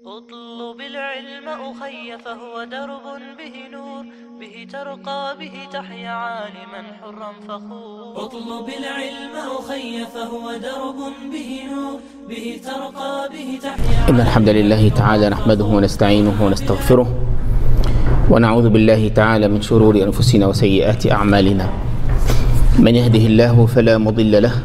اطلب العلم أخي فهو درب به نور به ترقى به تحيا عالما حرا فخور اطلب العلم أخي فهو درب به نور به ترقى به تحيا إن الحمد لله تعالى نحمده ونستعينه ونستغفره ونعوذ بالله تعالى من شرور أنفسنا وسيئات أعمالنا من يهده الله فلا مضل له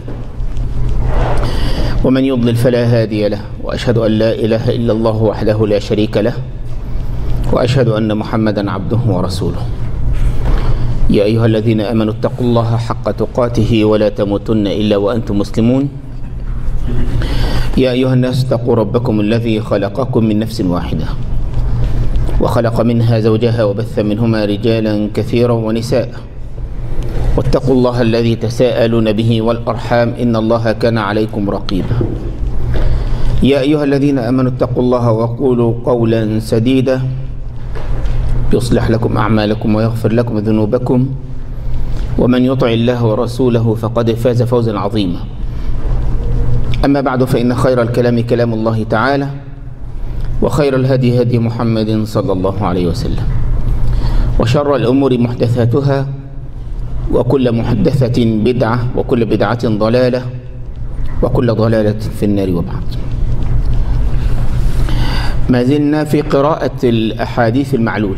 ومن يضلل فلا هادي له وأشهد أن لا إله إلا الله وحده لا شريك له وأشهد أن محمدا عبده ورسوله يا أيها الذين آمنوا اتقوا الله حق تقاته ولا تموتن إلا وأنتم مسلمون يا أيها الناس اتقوا ربكم الذي خلقكم من نفس واحدة وخلق منها زوجها وبث منهما رجالا كثيرا ونساء واتقوا الله الذي تساءلون به والأرحام إن الله كان عليكم رقيبا يا أيها الذين آمنوا اتقوا الله وقولوا قولا سديدا يصلح لكم أعمالكم ويغفر لكم ذنوبكم ومن يطع الله ورسوله فقد فاز فوزا عظيما أما بعد فإن خير الكلام كلام الله تعالى وخير الهدي هدي محمد صلى الله عليه وسلم وشر الأمور محدثاتها وكل محدثة بدعة وكل بدعة ضلالة وكل ضلالة في النار وبعد ما زلنا في قراءة الأحاديث المعلولة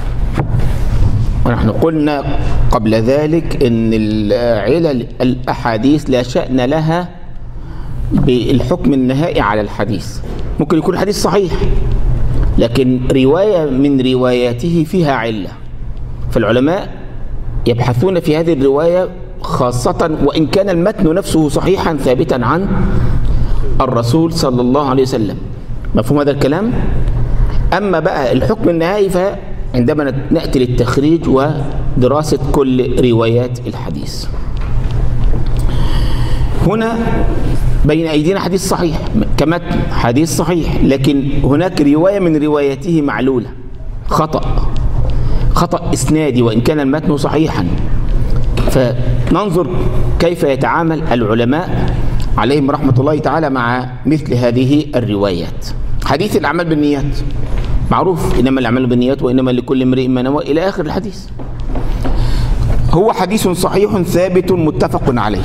ونحن قلنا قبل ذلك أن العلل الأحاديث لا شأن لها بالحكم النهائي على الحديث ممكن يكون الحديث صحيح لكن رواية من رواياته فيها علة فالعلماء يبحثون في هذه الرواية خاصة وإن كان المتن نفسه صحيحا ثابتا عن الرسول صلى الله عليه وسلم مفهوم هذا الكلام أما بقى الحكم النهائي فعندما نأتي للتخريج ودراسة كل روايات الحديث هنا بين أيدينا حديث صحيح كمتن حديث صحيح لكن هناك رواية من رواياته معلولة خطأ خطأ إسنادي وإن كان المتن صحيحا فننظر كيف يتعامل العلماء عليهم رحمة الله تعالى مع مثل هذه الروايات حديث الأعمال بالنيات معروف إنما الأعمال بالنيات وإنما لكل امرئ ما نوى إلى آخر الحديث هو حديث صحيح ثابت متفق عليه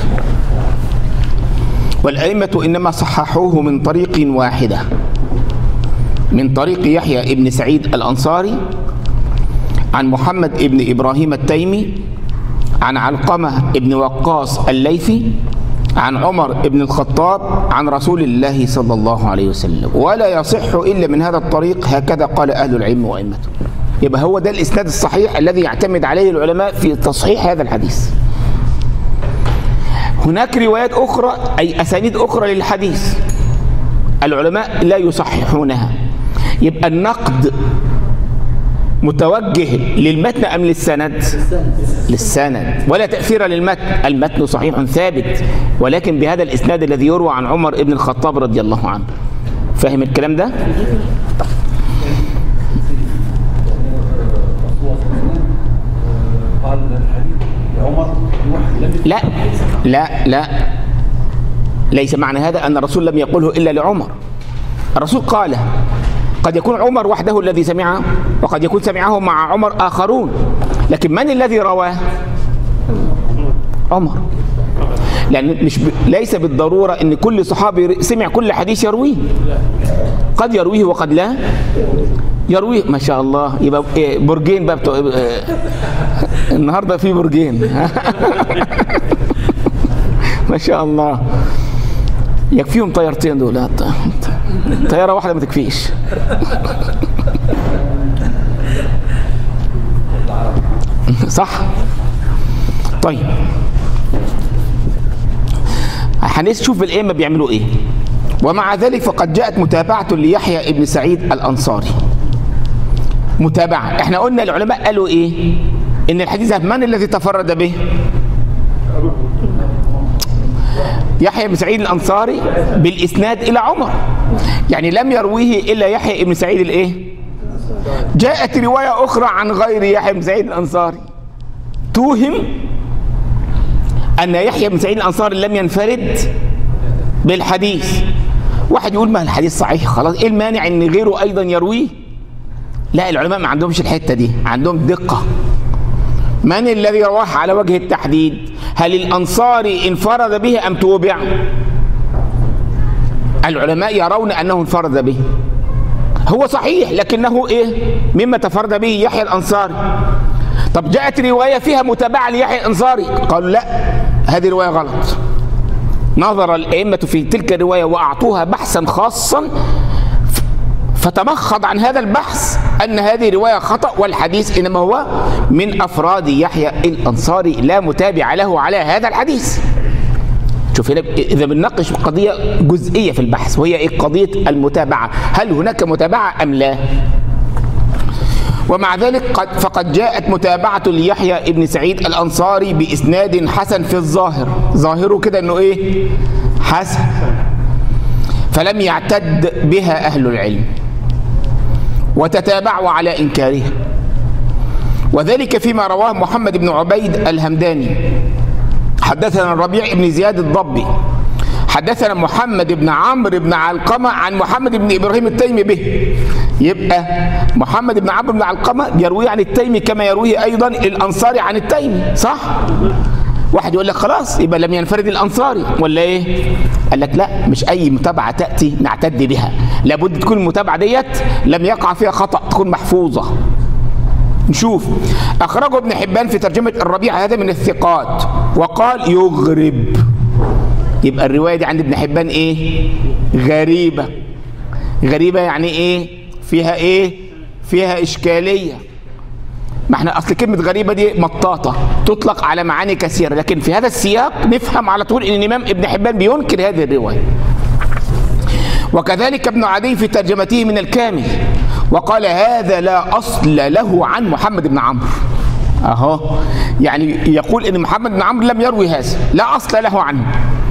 والأئمة إنما صححوه من طريق واحدة من طريق يحيى ابن سعيد الأنصاري عن محمد ابن إبراهيم التيمي عن علقمة ابن وقاص الليثي عن عمر ابن الخطاب عن رسول الله صلى الله عليه وسلم ولا يصح إلا من هذا الطريق هكذا قال أهل العلم وأئمته يبقى هو ده الإسناد الصحيح الذي يعتمد عليه العلماء في تصحيح هذا الحديث هناك روايات أخرى أي أسانيد أخرى للحديث العلماء لا يصححونها يبقى النقد متوجه للمتن أم للسند للسند ولا تأثير للمتن المتن صحيح ثابت ولكن بهذا الإسناد الذي يروى عن عمر ابن الخطاب رضي الله عنه فاهم الكلام ده قال الحديث عمر لا لا لا ليس معنى هذا أن الرسول لم يقوله إلا لعمر الرسول قاله قد يكون عمر وحده الذي سمعه وقد يكون سمعه مع عمر آخرون لكن من الذي رواه عمر لأن مش ب... ليس بالضرورة أن كل صحابي سمع كل حديث يرويه قد يرويه وقد لا يرويه ما شاء الله يبقى برجين بقى بتوع النهارده في برجين ما شاء الله يكفيهم طيارتين دول طيارة واحدة ما تكفيش صح طيب هنشوف الائمه بيعملوا ايه ومع ذلك فقد جاءت متابعة ليحيى ابن سعيد الأنصاري متابعة احنا قلنا العلماء قالوا ايه ان الحديث من الذي تفرد به يحيى بن سعيد الأنصاري بالإسناد إلى عمر يعني لم يرويه إلا يحيى بن سعيد الإيه جاءت رواية أخرى عن غير يحيى بن سعيد الأنصاري توهم أن يحيى بن سعيد الأنصاري لم ينفرد بالحديث واحد يقول ما الحديث صحيح خلاص ايه المانع ان غيره ايضا يرويه لا العلماء ما عندهمش الحته دي عندهم دقه من الذي رواه على وجه التحديد هل الانصاري انفرد به ام توبع العلماء يرون انه انفرد به هو صحيح لكنه ايه مما تفرد به يحيى الانصاري طب جاءت روايه فيها متابعه ليحيى الانصاري قالوا لا هذه روايه غلط نظر الائمه في تلك الروايه واعطوها بحثا خاصا فتمخض عن هذا البحث ان هذه روايه خطا والحديث انما هو من افراد يحيى الانصاري لا متابع له على هذا الحديث شوف هنا اذا بنناقش قضيه جزئيه في البحث وهي ايه قضيه المتابعه هل هناك متابعه ام لا ومع ذلك قد فقد جاءت متابعة ليحيى ابن سعيد الأنصاري بإسناد حسن في الظاهر ظاهره كده أنه إيه حسن فلم يعتد بها أهل العلم وتتابعوا على إنكارها وذلك فيما رواه محمد بن عبيد الهمداني حدثنا الربيع بن زياد الضبي حدثنا محمد بن عمرو بن علقمة عن محمد بن إبراهيم التيمي به يبقى محمد بن عمرو بن علقمة يروي عن التيمي كما يرويه أيضا الأنصاري عن التيمي صح؟ واحد يقول لك خلاص يبقى لم ينفرد الأنصاري ولا إيه؟ قال لك لا مش أي متابعة تأتي نعتد بها لابد تكون المتابعة ديت لم يقع فيها خطأ تكون محفوظة نشوف أخرجه ابن حبان في ترجمة الربيع هذا من الثقات وقال يغرب يبقى الرواية دي عند ابن حبان ايه غريبة غريبة يعني ايه فيها ايه فيها اشكالية ما احنا اصل كلمة غريبة دي مطاطة تطلق على معاني كثيرة لكن في هذا السياق نفهم على طول ان الامام ابن حبان بينكر هذه الرواية وكذلك ابن عدي في ترجمته من الكامل وقال هذا لا اصل له عن محمد بن عمرو اهو يعني يقول ان محمد بن عمرو لم يروي هذا لا اصل له عنه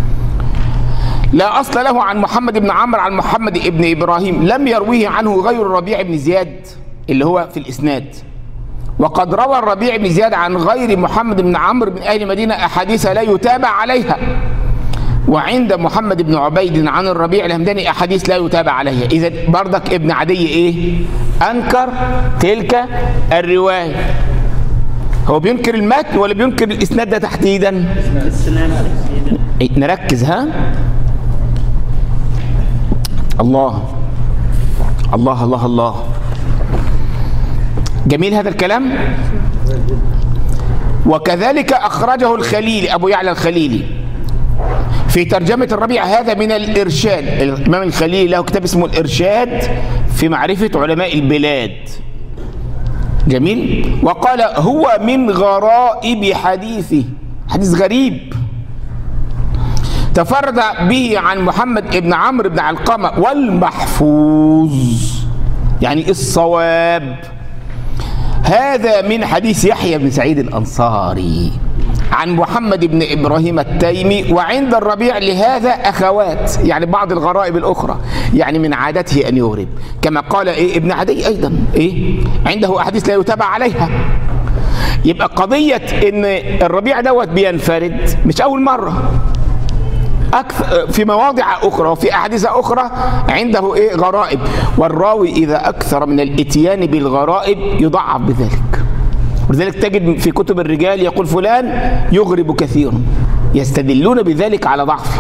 لا أصل له عن محمد بن عمرو عن محمد بن إبراهيم لم يرويه عنه غير الربيع بن زياد اللي هو في الإسناد وقد روى الربيع بن زياد عن غير محمد بن عمرو بن أهل المدينة أحاديث لا يتابع عليها وعند محمد بن عبيد عن الربيع الهمداني أحاديث لا يتابع عليها إذا بردك ابن عدي إيه أنكر تلك الرواية هو بينكر المتن ولا بينكر الإسناد ده تحديدا نركز ها الله الله الله الله جميل هذا الكلام وكذلك أخرجه الخليلي أبو يعلى الخليلي في ترجمة الربيع هذا من الإرشاد الإمام الخليلي له كتاب اسمه الإرشاد في معرفة علماء البلاد جميل وقال هو من غرائب حديثه حديث غريب تفرد به عن محمد بن عمرو بن علقمة والمحفوظ يعني الصواب هذا من حديث يحيى بن سعيد الأنصاري عن محمد بن إبراهيم التيمي وعند الربيع لهذا أخوات يعني بعض الغرائب الأخرى يعني من عادته أن يغرب كما قال إيه ابن عدي أيضا إيه عنده أحاديث لا يتابع عليها يبقى قضية إن الربيع دوت بينفرد مش أول مرة أكثر في مواضع أخرى وفي أحاديث أخرى عنده إيه غرائب والراوي إذا أكثر من الإتيان بالغرائب يضعف بذلك ولذلك تجد في كتب الرجال يقول فلان يغرب كثيرا يستدلون بذلك على ضعفه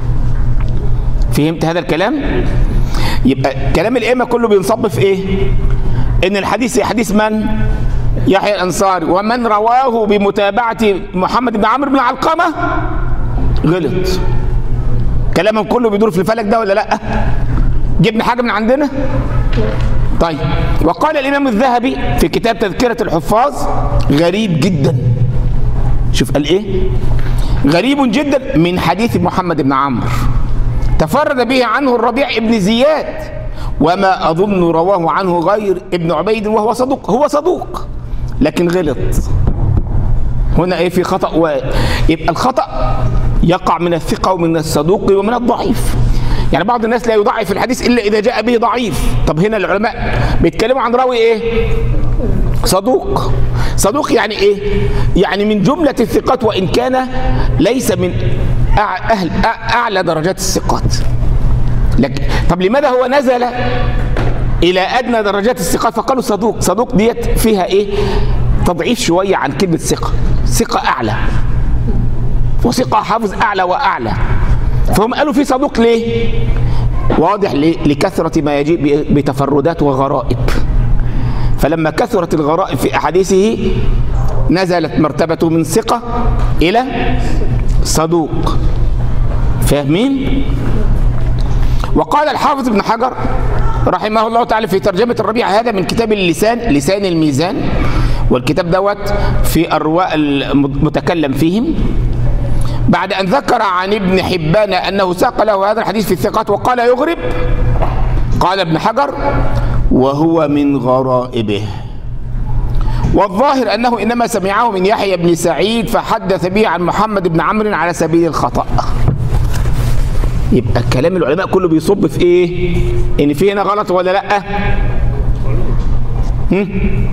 فهمت هذا الكلام يبقى كلام الائمه كله بينصب في ايه ان الحديث حديث من يحيى الانصاري ومن رواه بمتابعه محمد بن عمرو بن علقمه غلط كلامهم كله بيدور في الفلك ده ولا لا جبنا حاجه من عندنا طيب وقال الامام الذهبي في كتاب تذكره الحفاظ غريب جدا شوف قال ايه غريب جدا من حديث محمد بن عمرو تفرد به عنه الربيع بن زياد وما اظن رواه عنه غير ابن عبيد وهو صدوق هو صدوق لكن غلط هنا ايه في خطا و... يبقى الخطا يقع من الثقه ومن الصدوق ومن الضعيف يعني بعض الناس لا يضعف الحديث الا اذا جاء به ضعيف طب هنا العلماء بيتكلموا عن راوي ايه صدوق صدوق يعني ايه يعني من جمله الثقات وان كان ليس من أع- اهل أع- اعلى درجات الثقات لكن طب لماذا هو نزل الى ادنى درجات الثقه فقالوا صدوق صدوق ديت فيها ايه تضعيف شويه عن كلمه ثقه ثقه اعلى وثقه حافظ اعلى واعلى فهم قالوا في صدوق ليه واضح ليه؟ لكثره ما يجيء بتفردات وغرائب فلما كثرت الغرائب في احاديثه نزلت مرتبته من ثقه الى صدوق فاهمين وقال الحافظ ابن حجر رحمه الله تعالى في ترجمة الربيع هذا من كتاب اللسان لسان الميزان والكتاب دوت في الرواء المتكلم فيهم بعد أن ذكر عن ابن حبان أنه ساق له هذا الحديث في الثقات وقال يغرب قال ابن حجر وهو من غرائبه والظاهر أنه إنما سمعه من يحيى بن سعيد فحدث به عن محمد بن عمرو على سبيل الخطأ يبقى كلام العلماء كله بيصب في ايه ان في هنا غلط ولا لا هم؟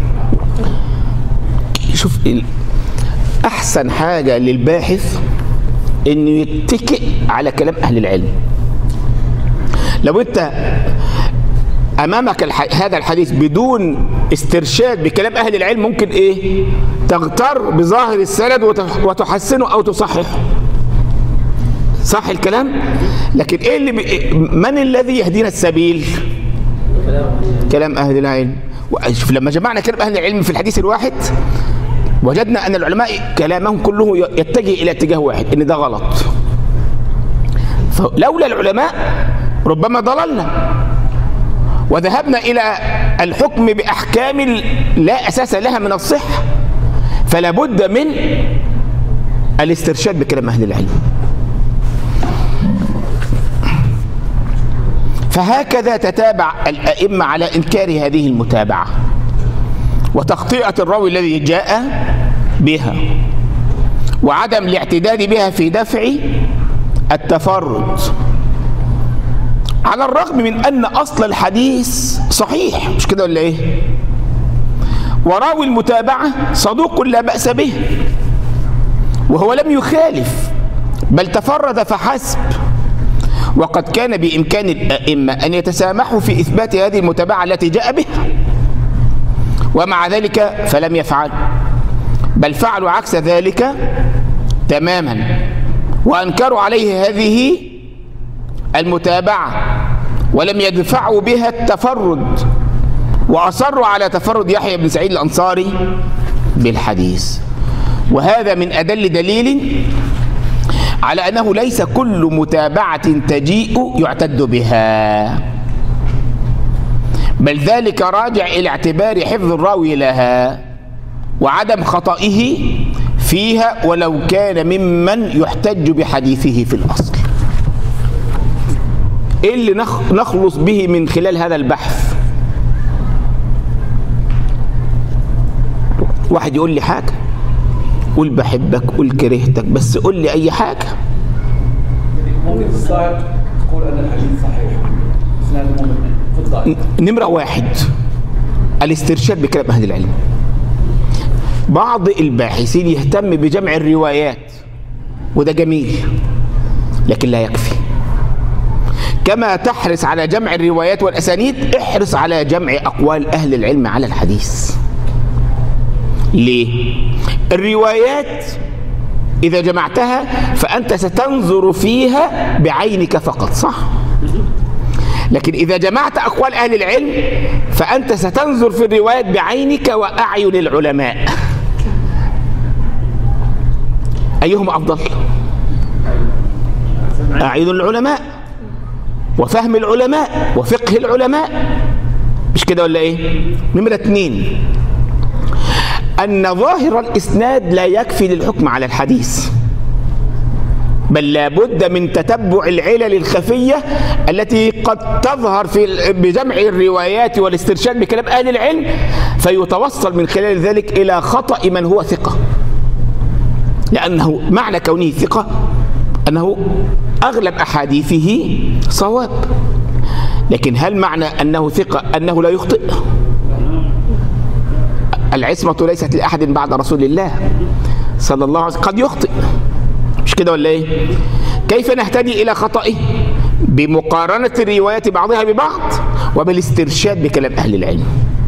شوف احسن حاجه للباحث انه يتكئ على كلام اهل العلم لو انت امامك الح... هذا الحديث بدون استرشاد بكلام اهل العلم ممكن ايه تغتر بظاهر السند وت... وتحسنه او تصححه صح الكلام لكن ايه اللي بي... من الذي يهدينا السبيل كلام اهل العلم شوف لما جمعنا كلام اهل العلم في الحديث الواحد وجدنا ان العلماء كلامهم كله يتجه الى اتجاه واحد ان ده غلط فلولا العلماء ربما ضللنا وذهبنا الى الحكم باحكام لا اساس لها من الصحه فلا بد من الاسترشاد بكلام اهل العلم فهكذا تتابع الأئمة على إنكار هذه المتابعة وتخطئة الراوي الذي جاء بها وعدم الاعتداد بها في دفع التفرد على الرغم من أن أصل الحديث صحيح مش كده ولا إيه وراوي المتابعة صدوق لا بأس به وهو لم يخالف بل تفرد فحسب وقد كان بإمكان الأئمة أن يتسامحوا في إثبات هذه المتابعة التي جاء بها ومع ذلك فلم يفعلوا بل فعلوا عكس ذلك تماما وأنكروا عليه هذه المتابعة ولم يدفعوا بها التفرد وأصروا على تفرد يحيى بن سعيد الأنصاري بالحديث وهذا من أدل دليل على أنه ليس كل متابعة تجيء يعتد بها بل ذلك راجع إلى اعتبار حفظ الراوي لها وعدم خطئه فيها ولو كان ممن يحتج بحديثه في الأصل إيه اللي نخلص به من خلال هذا البحث واحد يقول لي حاجة قول بحبك قول كرهتك بس قول لي أي حاجة ممكن في الصحيح تقول ان الحديث صحيح اسناد مؤمن في الضعيف نمرة واحد الاسترشاد بكلام أهل العلم بعض الباحثين يهتم بجمع الروايات وده جميل لكن لا يكفي كما تحرص على جمع الروايات والأسانيد احرص على جمع أقوال أهل العلم على الحديث ليه؟ الروايات إذا جمعتها فأنت ستنظر فيها بعينك فقط صح؟ لكن إذا جمعت أقوال أهل العلم فأنت ستنظر في الروايات بعينك وأعين العلماء أيهما أفضل؟ أعين العلماء وفهم العلماء وفقه العلماء مش كده ولا إيه؟ نمرة اتنين أن ظاهر الإسناد لا يكفي للحكم على الحديث بل لابد من تتبع العلل الخفية التي قد تظهر في بجمع الروايات والاسترشاد بكلام أهل العلم فيتوصل من خلال ذلك إلى خطأ من هو ثقة لأنه معنى كونه ثقة أنه أغلب أحاديثه صواب لكن هل معنى أنه ثقة أنه لا يخطئ العصمة ليست لأحد بعد رسول الله صلى الله عليه وسلم قد يخطئ مش كده ولا ايه كيف نهتدي الى خطئه بمقارنة الروايات بعضها ببعض وبالاسترشاد بكلام أهل العلم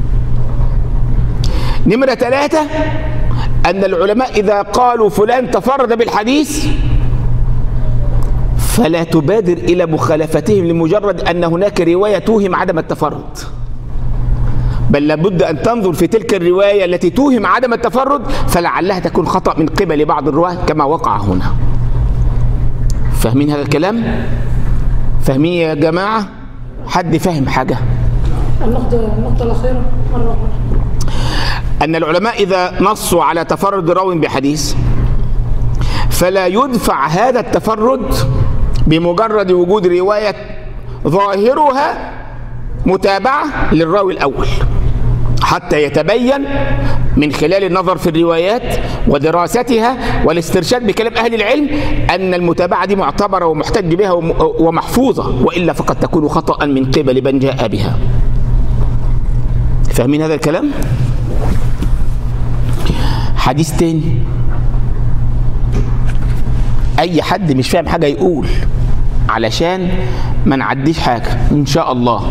نمرة ثلاثة أن العلماء إذا قالوا فلان تفرد بالحديث فلا تبادر إلى مخالفتهم لمجرد أن هناك رواية توهم عدم التفرد بل لابد أن تنظر في تلك الرواية التي توهم عدم التفرد فلعلها تكون خطأ من قبل بعض الرواة كما وقع هنا فاهمين هذا الكلام؟ فاهمين يا جماعة؟ حد فاهم حاجة؟ النقطة النقطة الأخيرة مرة أخرى أن العلماء إذا نصوا على تفرد راو بحديث فلا يدفع هذا التفرد بمجرد وجود رواية ظاهرها متابعة للراوي الأول حتى يتبين من خلال النظر في الروايات ودراستها والاسترشاد بكلام أهل العلم أن المتابعة دي معتبرة ومحتج بها وم- ومحفوظة وإلا فقد تكون خطأ من قبل من جاء بها فاهمين هذا الكلام؟ حديث تاني اي حد مش فاهم حاجه يقول علشان ما نعديش حاجه ان شاء الله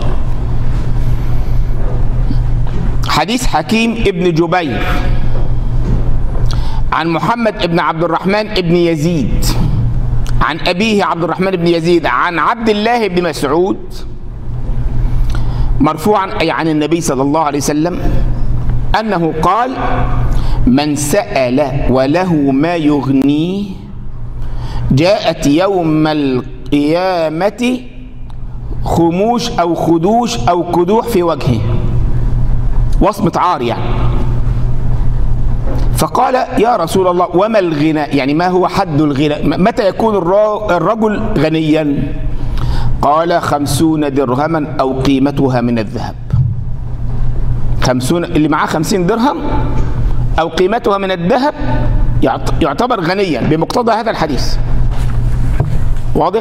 حديث حكيم ابن جبير عن محمد ابن عبد الرحمن ابن يزيد عن ابيه عبد الرحمن بن يزيد عن عبد الله بن مسعود مرفوعا اي عن النبي صلى الله عليه وسلم انه قال من سأل وله ما يغنيه جاءت يوم القيامة خموش أو خدوش أو كدوح في وجهه وصمة عار يعني فقال يا رسول الله وما الغنى يعني ما هو حد الغنى متى يكون الر- الرجل غنيا قال خمسون درهما أو قيمتها من الذهب خمسون اللي معاه خمسين درهم أو قيمتها من الذهب يعت- يعتبر غنيا بمقتضى هذا الحديث واضح؟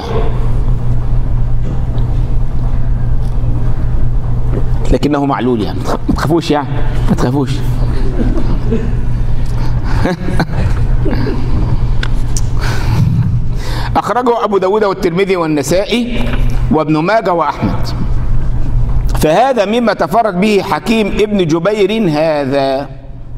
لكنه معلول يعني ما تخافوش يعني ما تخافوش أخرجه أبو داود والترمذي والنسائي وابن ماجه وأحمد فهذا مما تفرد به حكيم ابن جبير هذا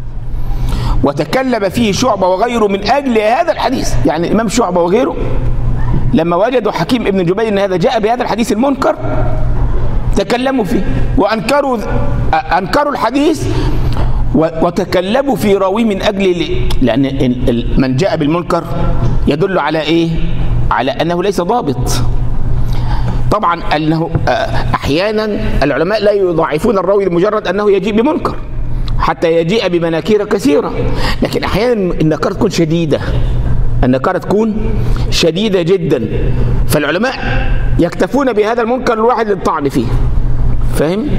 وتكلم فيه شعبة وغيره من أجل هذا الحديث يعني الإمام شعبة وغيره لما وجدوا حكيم ابن جبير أن هذا جاء بهذا الحديث المنكر تكلموا فيه وأنكروا أنكروا الحديث و- وتكلموا في راويه من أجل لأن ال- ال- من جاء بالمنكر يدل على إيه؟ على أنه ليس ضابط طبعا انه آه، احيانا العلماء لا يضاعفون الراوي لمجرد انه يجيء بمنكر حتى يجيء بمناكير كثيره لكن احيانا النكاره تكون شديده النكاره تكون شديده جدا فالعلماء يكتفون بهذا المنكر الواحد للطعن فيه فاهم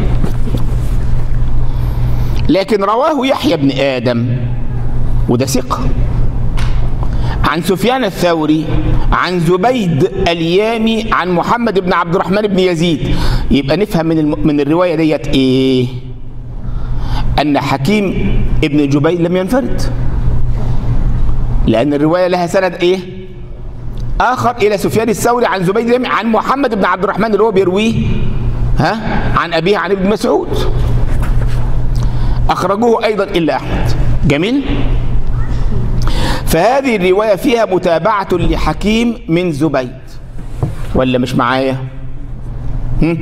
لكن رواه يحيى بن ادم وده ثقه عن سفيان الثوري عن زبيد اليامي عن محمد بن عبد الرحمن بن يزيد يبقى نفهم من الم... من الروايه ديت ايه ان حكيم ابن جبير لم ينفرد لان الروايه لها سند ايه اخر الى سفيان الثوري عن زبيد اليامي عن محمد بن عبد الرحمن اللي هو بيرويه ها عن ابيه عن ابن مسعود اخرجوه ايضا الا احمد جميل فهذه الرواية فيها متابعة لحكيم من زبيد ولا مش معايا هم؟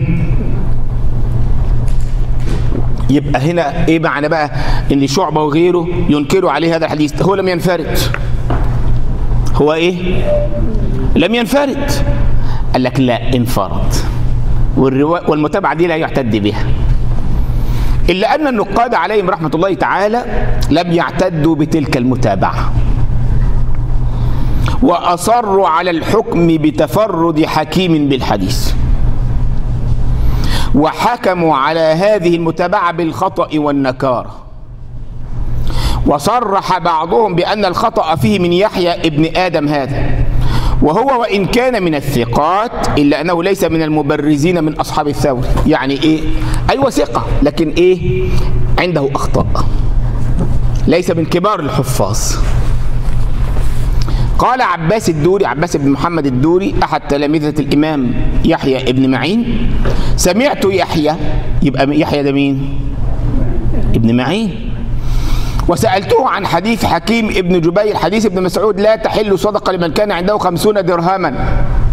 يبقى هنا ايه معنى بقى ان شعبة وغيره ينكروا عليه هذا الحديث هو لم ينفرد هو ايه لم ينفرد قال لك لا انفرد والروا... والمتابعة دي لا يعتد بها إلا أن النقاد عليهم رحمة الله تعالى لم يعتدوا بتلك المتابعة وأصروا على الحكم بتفرد حكيم بالحديث وحكموا على هذه المتابعة بالخطأ والنكارة وصرح بعضهم بأن الخطأ فيه من يحيى ابن آدم هذا وهو وإن كان من الثقات إلا أنه ليس من المبرزين من أصحاب الثور يعني إيه أيوة ثقة لكن إيه عنده أخطاء ليس من كبار الحفاظ قال عباس الدوري عباس بن محمد الدوري أحد تلامذة الإمام يحيى ابن معين سمعت يحيى يبقى يحيى ده مين؟ ابن معين وسألته عن حديث حكيم ابن جبير حديث ابن مسعود لا تحل صدقة لمن كان عنده خمسون درهما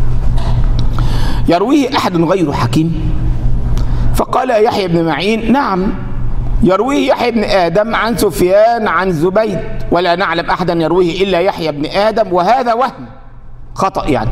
يرويه أحد غير حكيم فقال يحيى بن معين نعم يرويه يحيى بن آدم عن سفيان عن زبيد ولا نعلم أحدا يرويه إلا يحيى بن آدم وهذا وهم خطأ يعني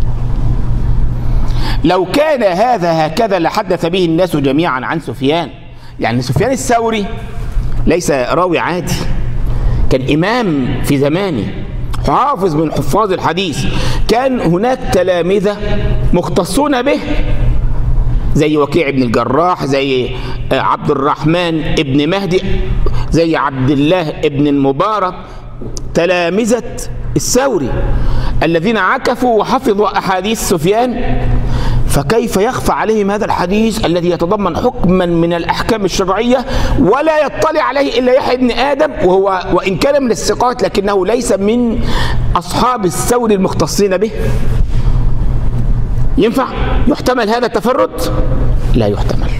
لو كان هذا هكذا لحدث به الناس جميعا عن سفيان يعني سفيان الثوري ليس راوي عادي كان إمام في زمانه حافظ من حفاظ الحديث كان هناك تلامذة مختصون به زي وكيع بن الجراح زي عبد الرحمن ابن مهدي زي عبد الله ابن المبارك تلامذة الثوري الذين عكفوا وحفظوا أحاديث سفيان فكيف يخفى عليهم هذا الحديث الذي يتضمن حكما من الأحكام الشرعية ولا يطلع عليه إلا يحيى بن آدم وهو وإن كان من الثقات لكنه ليس من أصحاب الثور المختصين به ينفع يحتمل هذا التفرد لا يحتمل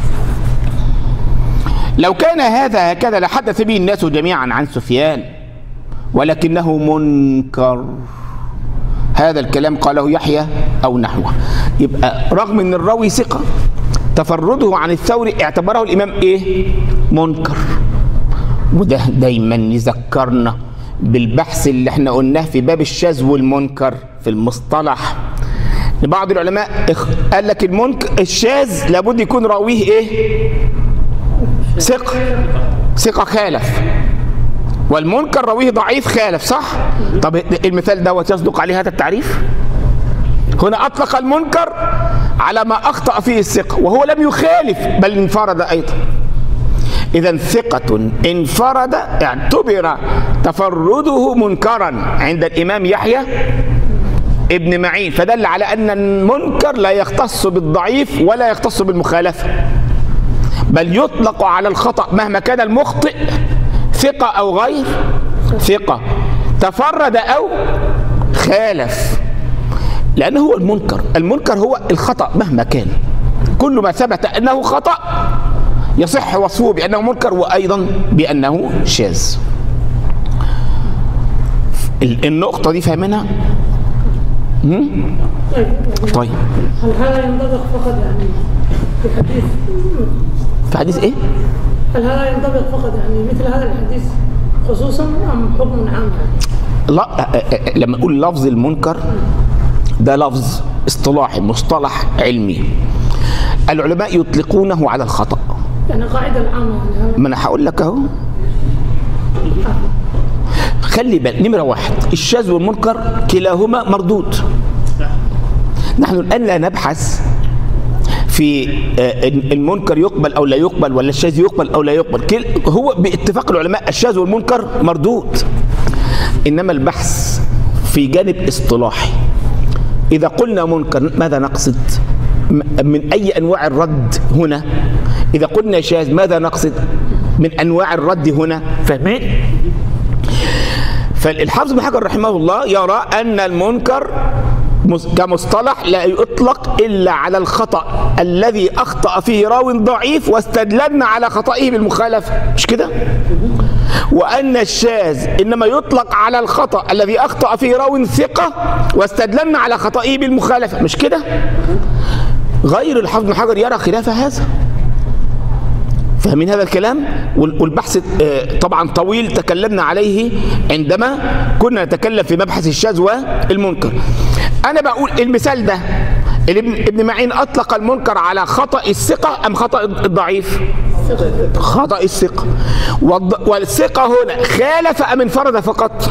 لو كان هذا هكذا لحدث به الناس جميعا عن سفيان ولكنه منكر هذا الكلام قاله يحيى او نحوه يبقى رغم ان الراوي ثقه تفرده عن الثوري اعتبره الامام ايه منكر وده دايما يذكرنا بالبحث اللي احنا قلناه في باب الشاذ والمنكر في المصطلح بعض العلماء قال لك المنكر الشاذ لابد يكون راويه ايه ثقه ثقه خالف والمنكر راويه ضعيف خالف صح طب المثال دوت يصدق عليه هذا التعريف هنا اطلق المنكر على ما اخطا فيه الثقه وهو لم يخالف بل انفرد ايضا اذا ثقه انفرد اعتبر تفرده منكرا عند الامام يحيى ابن معين فدل على ان المنكر لا يختص بالضعيف ولا يختص بالمخالفه بل يطلق على الخطا مهما كان المخطئ ثقة أو غير ثقة تفرد أو خالف لأنه هو المنكر المنكر هو الخطأ مهما كان كل ما ثبت أنه خطأ يصح وصفه بأنه منكر وأيضا بأنه شاذ النقطة دي فاهمينها؟ طيب هل هذا ينطبق فقط يعني في حديث في حديث ايه؟ هل هذا ينطبق فقط يعني مثل هذا الحديث خصوصا ام حكم عام لا لما نقول لفظ المنكر ده لفظ اصطلاحي مصطلح علمي العلماء يطلقونه على الخطأ يعني قاعده العامه يعني ما انا هقول لك اهو خلي بالك نمره واحد الشاذ والمنكر كلاهما مردود نحن الان لا نبحث في المنكر يقبل او لا يقبل ولا الشاذ يقبل او لا يقبل هو باتفاق العلماء الشاذ والمنكر مردود انما البحث في جانب اصطلاحي اذا قلنا منكر ماذا نقصد من اي انواع الرد هنا اذا قلنا شاذ ماذا نقصد من انواع الرد هنا فاهمين فالحافظ بن حجر رحمه الله يرى ان المنكر كمصطلح لا يطلق إلا على الخطأ الذي أخطأ فيه راو ضعيف واستدللنا على خطئه بالمخالفة مش كده؟ وأن الشاذ إنما يطلق على الخطأ الذي أخطأ فيه راو ثقة واستدللنا على خطئه بالمخالفة مش كده؟ غير الحافظ بن حجر يرى خلاف هذا فاهمين هذا الكلام والبحث طبعا طويل تكلمنا عليه عندما كنا نتكلم في مبحث الشاذ والمنكر انا بقول المثال ده ابن معين اطلق المنكر على خطا الثقه ام خطا الضعيف خطا الثقه والثقه هنا خالف ام انفرد فقط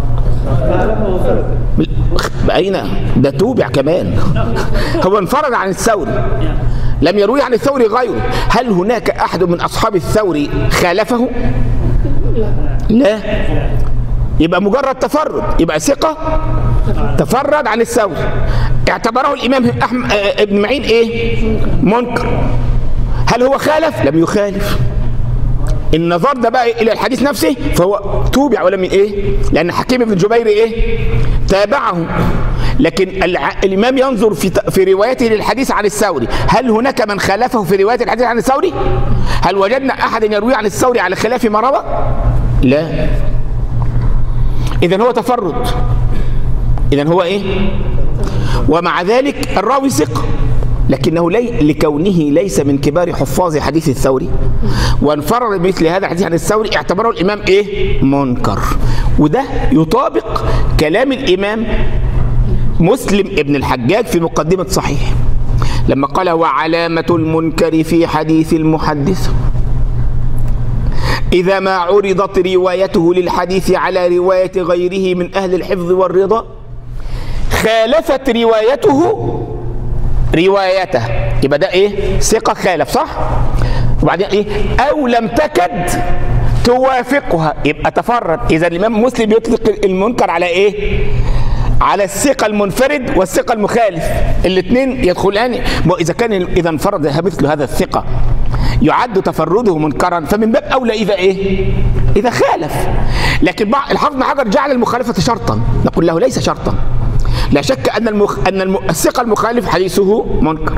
أين ده توبع كمان هو انفرد عن الثوري لم يروي عن الثوري غيره هل هناك أحد من أصحاب الثوري خالفه لا يبقى مجرد تفرد يبقى ثقة تفرد عن الثوري اعتبره الإمام أحمد ابن معين إيه منكر هل هو خالف لم يخالف النظر ده بقى الى الحديث نفسه فهو توبع ولا من ايه لان حكيم بن جبير ايه تابعه لكن الع... الامام ينظر في ت... في روايته للحديث عن الثوري هل هناك من خالفه في روايه الحديث عن الثوري هل وجدنا احد يروي عن الثوري على خلاف ما روى لا اذا هو تفرد اذا هو ايه ومع ذلك الراوي ثقه لكنه لي لكونه ليس من كبار حفاظ حديث الثوري وانفرد بمثل هذا الحديث عن الثوري اعتبره الامام ايه منكر وده يطابق كلام الامام مسلم ابن الحجاج في مقدمه صحيح لما قال وعلامه المنكر في حديث المحدث إذا ما عرضت روايته للحديث على رواية غيره من أهل الحفظ والرضا خالفت روايته روايته يبقى ده ايه ثقة خالف صح وبعدين ايه او لم تكد توافقها يبقى تفرد اذا الامام مسلم يطلق المنكر على ايه على الثقة المنفرد والثقة المخالف الاثنين يدخلان اذا كان اذا انفرد مثل هذا الثقة يعد تفرده منكرا فمن باب اولى اذا ايه اذا خالف لكن الحافظ بن حجر جعل المخالفة شرطا نقول له ليس شرطا لا شك ان المخ... ان الم... الثقه المخالف حديثه منكر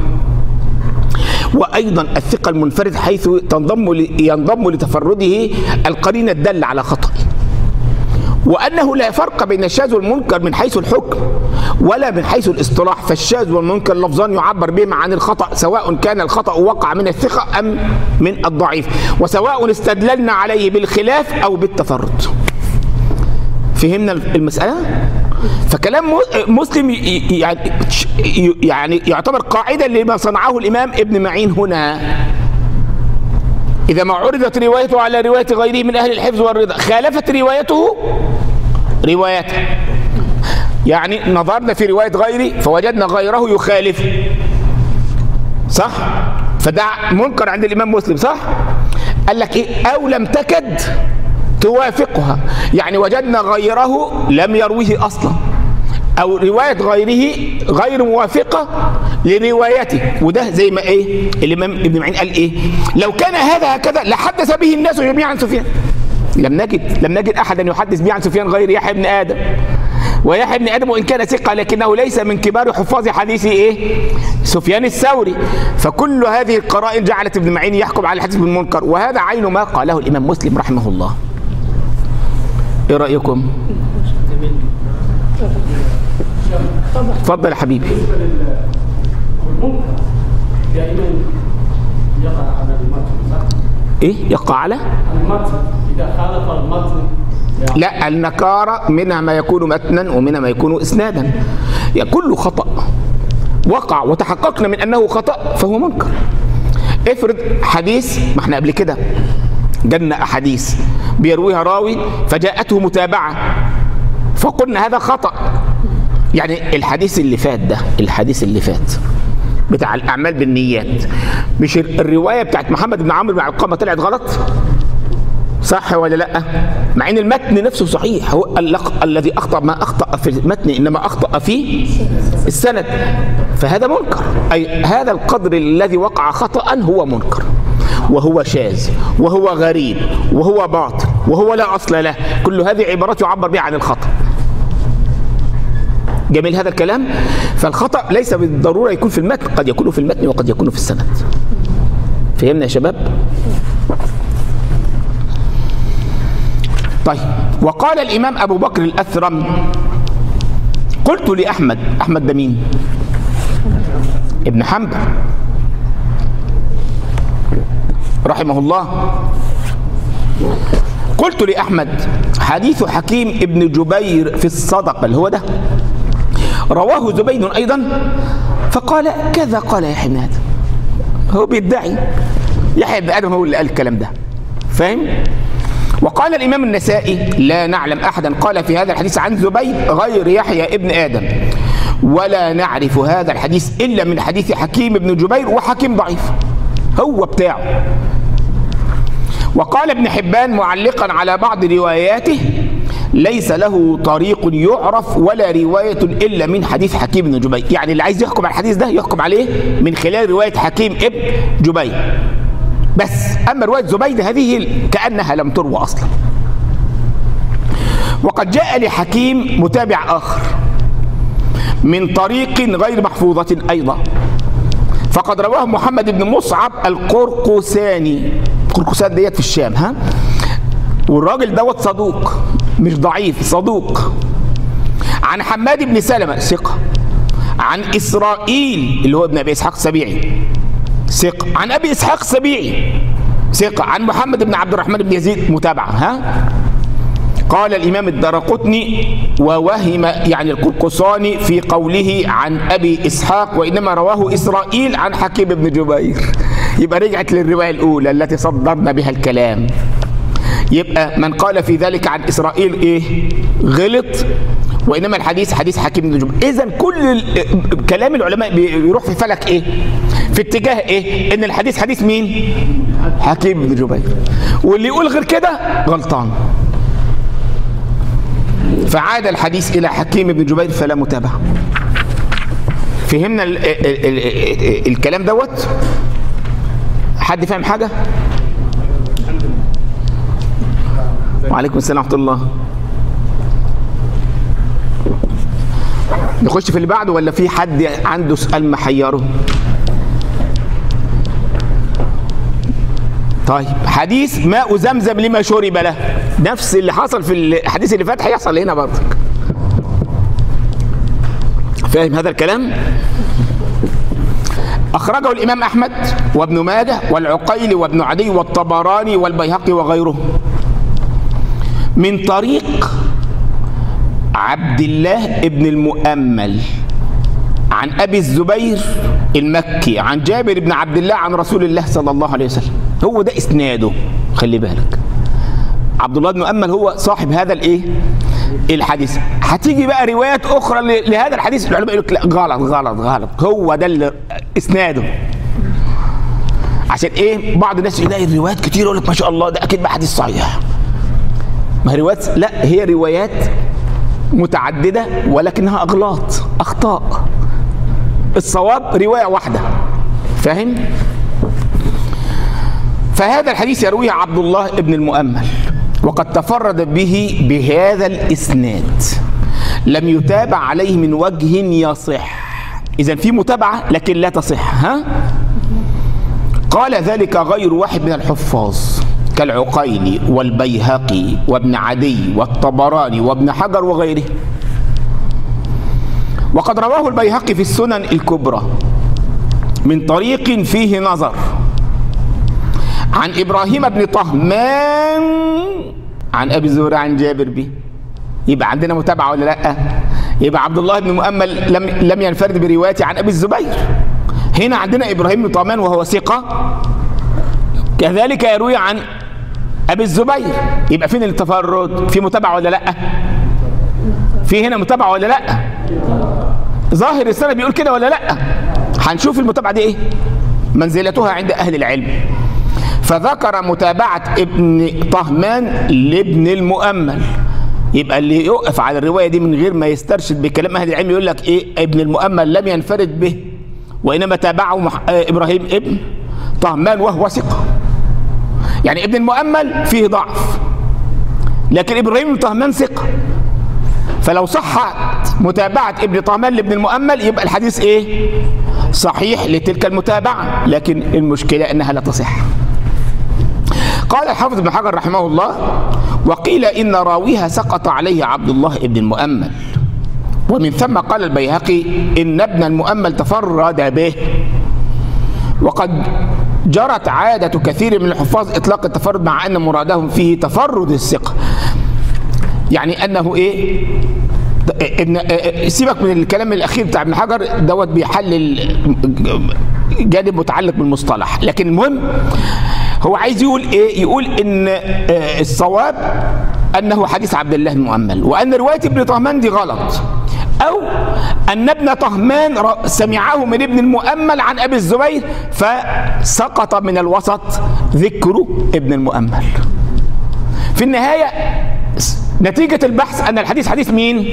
وايضا الثقه المنفرد حيث تنضم ل... ينضم لتفرده القرينه الداله على خطأ وانه لا فرق بين الشاذ والمنكر من حيث الحكم ولا من حيث الاصطلاح فالشاذ والمنكر لفظان يعبر بهما عن الخطا سواء كان الخطا وقع من الثقه ام من الضعيف وسواء استدللنا عليه بالخلاف او بالتفرد فهمنا المساله فكلام مسلم يعني يعني يعتبر قاعده لما صنعه الامام ابن معين هنا اذا ما عرضت روايته على روايه غيره من اهل الحفظ والرضا خالفت روايته روايته يعني نظرنا في روايه غيري فوجدنا غيره يخالف صح فده منكر عند الامام مسلم صح قال لك ايه او لم تكد توافقها يعني وجدنا غيره لم يرويه اصلا او روايه غيره غير موافقه لروايته وده زي ما ايه الامام ابن معين قال ايه لو كان هذا هكذا لحدث به الناس جميعا عن سفيان لم نجد لم نجد احدا يحدث به عن سفيان غير يحيى بن ادم ويحيى بن ادم وان كان ثقه لكنه ليس من كبار حفاظ حديث ايه سفيان الثوري فكل هذه القرائن جعلت ابن معين يحكم على الحديث بالمنكر وهذا عين ما قاله الامام مسلم رحمه الله ايه رايكم اتفضل يا حبيبي المنكر دائما يقع على المتن صح؟ ايه يقع على المتن اذا خالف المتن يعني لا النكارة منها ما يكون متنا ومنها ما يكون اسنادا يعني كل خطأ وقع وتحققنا من انه خطأ فهو منكر افرض حديث ما احنا قبل كده جالنا احاديث بيرويها راوي فجاءته متابعة فقلنا هذا خطأ يعني الحديث اللي فات ده الحديث اللي فات بتاع الاعمال بالنيات مش الروايه بتاعت محمد بن عمرو بن علقمه طلعت غلط صح ولا لا مع ان المتن نفسه صحيح هو ال- الذي اخطا ما اخطا في المتن انما اخطا في السند فهذا منكر اي هذا القدر الذي وقع خطا هو منكر وهو شاذ وهو غريب وهو باطل وهو لا اصل له كل هذه عبارات يعبر بها عن الخطا جميل هذا الكلام فالخطا ليس بالضروره يكون في المتن قد يكون في المتن وقد يكون في السند فهمنا يا شباب طيب وقال الإمام أبو بكر الأثرم قلت لأحمد أحمد ده مين ابن حنبل رحمه الله قلت لأحمد حديث حكيم ابن جبير في الصدقة اللي هو ده رواه زبيد أيضا فقال كذا قال يحيى بن آدم هو بيدعي يحيى بن آدم هو اللي قال الكلام ده فاهم وقال الإمام النسائي لا نعلم أحدا قال في هذا الحديث عن زبيد غير يحيى ابن آدم ولا نعرف هذا الحديث إلا من حديث حكيم بن جبير وحكيم ضعيف هو بتاعه وقال ابن حبان معلقا على بعض رواياته ليس له طريق يعرف ولا رواية إلا من حديث حكيم بن جبير يعني اللي عايز يحكم على الحديث ده يحكم عليه من خلال رواية حكيم ابن جبير بس اما روايه زبيد هذه كانها لم تروى اصلا وقد جاء لحكيم متابع اخر من طريق غير محفوظه ايضا فقد رواه محمد بن مصعب القرقساني القرقسان ديت في الشام ها والراجل دوت صدوق مش ضعيف صدوق عن حماد بن سلمة ثقة عن إسرائيل اللي هو ابن أبي إسحاق السبيعي ثقة عن أبي إسحاق السبيعي ثقة عن محمد بن عبد الرحمن بن يزيد متابعة ها قال الإمام الدرقطني ووهم يعني القرقصاني في قوله عن أبي إسحاق وإنما رواه إسرائيل عن حكيم بن جبير يبقى رجعت للرواية الأولى التي صدرنا بها الكلام يبقى من قال في ذلك عن إسرائيل إيه غلط وإنما الحديث حديث حكيم بن جبير إذا كل كلام العلماء بيروح في فلك إيه في اتجاه إيه إن الحديث حديث مين حكيم بن جبير واللي يقول غير كده غلطان فعاد الحديث إلى حكيم بن جبير فلا متابعة فهمنا ال ال ال ال الكلام دوت حد فاهم حاجة وعليكم السلام ورحمة الله نخش في اللي بعده ولا في حد عنده سؤال محيره طيب حديث ماء زمزم لما شرب له نفس اللي حصل في الحديث اللي فات هيحصل هنا برضك فاهم هذا الكلام أخرجه الإمام أحمد وابن ماجه والعقيل وابن عدي والطبراني والبيهقي وغيره من طريق عبد الله ابن المؤمل عن ابي الزبير المكي عن جابر بن عبد الله عن رسول الله صلى الله عليه وسلم هو ده اسناده خلي بالك عبد الله بن مؤمل هو صاحب هذا الايه الحديث هتيجي بقى روايات اخرى لهذا الحديث العلماء يقول لك لا غلط غلط غلط هو ده اللي اسناده عشان ايه بعض الناس يلاقي الروايات كتير يقول لك ما شاء الله ده اكيد بقى حديث صحيح ما هي روايات لا هي روايات متعددة ولكنها أغلاط أخطاء الصواب رواية واحدة فاهم؟ فهذا الحديث يرويه عبد الله بن المؤمل وقد تفرد به بهذا الإسناد لم يتابع عليه من وجه يصح إذا في متابعة لكن لا تصح ها؟ قال ذلك غير واحد من الحفاظ كالعقيلي والبيهقي وابن عدي والطبراني وابن حجر وغيره وقد رواه البيهقي في السنن الكبرى من طريق فيه نظر عن ابراهيم بن طهمان عن ابي زهير عن جابر به يبقى عندنا متابعه ولا لا يبقى عبد الله بن مؤمل لم لم ينفرد بروايته عن ابي الزبير هنا عندنا ابراهيم بن طهمان وهو ثقه كذلك يروي عن ابي الزبير يبقى فين التفرد في متابعه ولا لا في هنا متابعه ولا لا ظاهر السنه بيقول كده ولا لا هنشوف المتابعه دي ايه منزلتها عند اهل العلم فذكر متابعه ابن طهمان لابن المؤمل يبقى اللي يقف على الروايه دي من غير ما يسترشد بكلام اهل العلم يقول لك ايه ابن المؤمل لم ينفرد به وانما تابعه مح... ابراهيم ابن طهمان وهو ثقه يعني ابن المؤمل فيه ضعف لكن ابراهيم بن طهمان ثقه فلو صحت متابعه ابن طهمان لابن المؤمل يبقى الحديث ايه صحيح لتلك المتابعه لكن المشكله انها لا تصح قال الحافظ ابن حجر رحمه الله وقيل ان راويها سقط عليه عبد الله بن المؤمل ومن ثم قال البيهقي ان ابن المؤمل تفرد به وقد جرت عادة كثير من الحفاظ إطلاق التفرد مع أن مرادهم فيه تفرد الثقة يعني أنه إيه ابن سيبك من الكلام الأخير بتاع ابن حجر دوت بيحلل جانب متعلق بالمصطلح لكن المهم هو عايز يقول ايه يقول ان الصواب انه حديث عبد الله المؤمل وان روايه ابن طهمان دي غلط او ان ابن طهمان سمعه من ابن المؤمل عن ابي الزبير فسقط من الوسط ذكر ابن المؤمل في النهايه نتيجة البحث أن الحديث حديث مين؟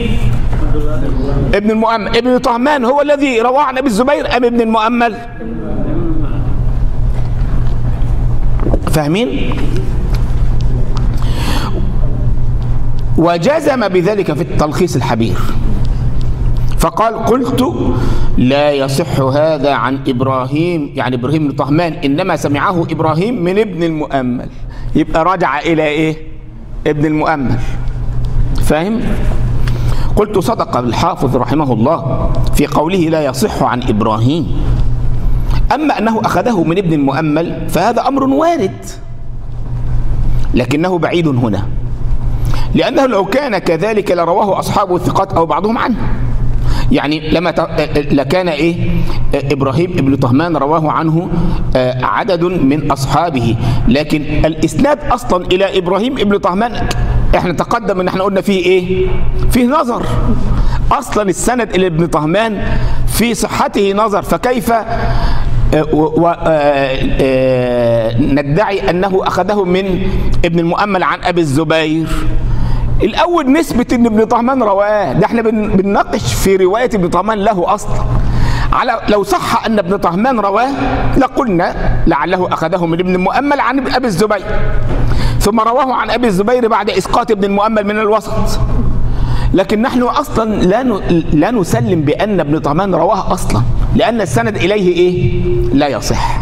ابن المؤمل ابن طهمان هو الذي رواه عن أبي الزبير أم ابن المؤمل؟ فاهمين وجزم بذلك في التلخيص الحبير فقال قلت لا يصح هذا عن ابراهيم يعني ابراهيم بن طهمان انما سمعه ابراهيم من ابن المؤمل يبقى رجع الى ايه ابن المؤمل فاهم قلت صدق الحافظ رحمه الله في قوله لا يصح عن ابراهيم اما انه اخذه من ابن المؤمل فهذا امر وارد لكنه بعيد هنا لانه لو كان كذلك لرواه اصحابه الثقات او بعضهم عنه يعني لما ت... لكان ايه ابراهيم ابن طهمان رواه عنه آه، عدد من اصحابه لكن الاسناد اصلا الى ابراهيم ابن طهمان احنا تقدم ان احنا قلنا فيه ايه فيه نظر اصلا السند الى ابن طهمان في صحته نظر فكيف آه، و- و- آه، آه، ندعي انه اخذه من ابن المؤمل عن ابي الزبير الاول نثبت ان ابن طهمان رواه ده احنا بن- بنناقش في روايه ابن طهمان له اصلا على لو صح ان ابن طهمان رواه لقلنا لعله اخذه من ابن المؤمل عن ابي الزبير ثم رواه عن ابي الزبير بعد اسقاط ابن المؤمل من الوسط لكن نحن اصلا لا ن- لا نسلم بان ابن طهمان رواه اصلا لان السند اليه ايه لا يصح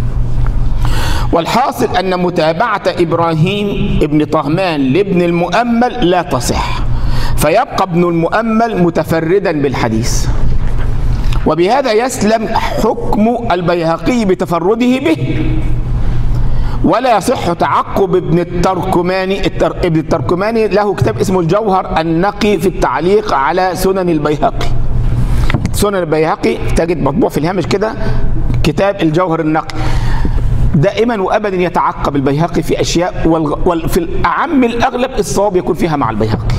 والحاصل أن متابعة إبراهيم ابن طهمان لابن المؤمل لا تصح فيبقى ابن المؤمل متفردا بالحديث وبهذا يسلم حكم البيهقي بتفرده به ولا يصح تعقب ابن التركماني التر... ابن التركماني له كتاب اسمه الجوهر النقي في التعليق على سنن البيهقي سنن البيهقي تجد مطبوع في الهامش كده كتاب الجوهر النقي دائما وابدا يتعقب البيهقي في اشياء والغ... وفي الاعم الاغلب الصواب يكون فيها مع البيهقي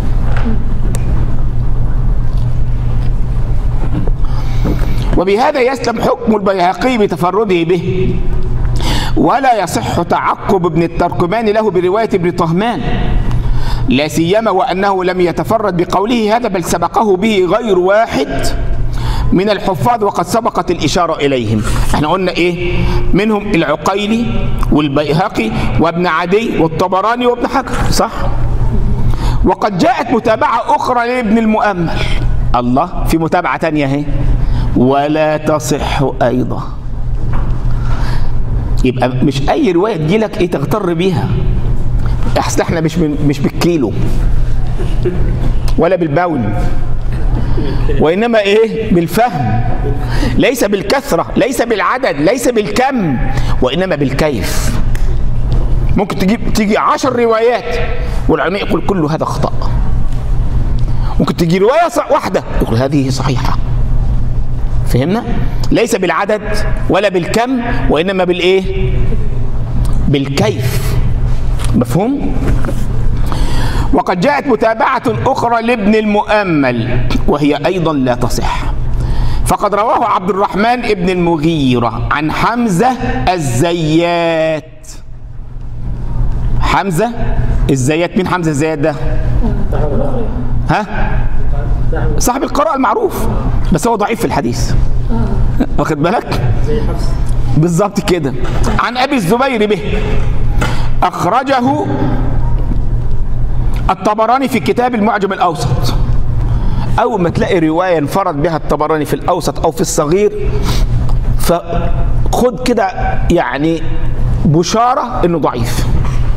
وبهذا يسلم حكم البيهقي بتفرده به ولا يصح تعقب ابن التركمان له بروايه ابن طهمان لا سيما وانه لم يتفرد بقوله هذا بل سبقه به غير واحد من الحفاظ وقد سبقت الإشارة إليهم احنا قلنا إيه منهم العقيلي والبيهقي وابن عدي والطبراني وابن حجر صح وقد جاءت متابعة أخرى لابن المؤمل الله في متابعة تانية اهي ولا تصح أيضا يبقى مش أي رواية تجيلك إيه تغتر بيها احسن احنا مش من مش بالكيلو ولا بالباون وانما ايه بالفهم ليس بالكثره ليس بالعدد ليس بالكم وانما بالكيف ممكن تجيب تيجي عشر روايات والعلماء يقول كل هذا خطا ممكن تجي روايه صح واحده يقول هذه صحيحه فهمنا ليس بالعدد ولا بالكم وانما بالايه بالكيف مفهوم وقد جاءت متابعة أخرى لابن المؤمل وهي أيضا لا تصح فقد رواه عبد الرحمن ابن المغيرة عن حمزة الزيات حمزة الزيات مين حمزة الزيات ده ها صاحب القراءة المعروف بس هو ضعيف في الحديث واخد بالك بالظبط كده عن أبي الزبير به أخرجه الطبراني في كتاب المعجم الأوسط أول ما تلاقي رواية انفرد بها الطبراني في الأوسط أو في الصغير فخد كده يعني بشارة إنه ضعيف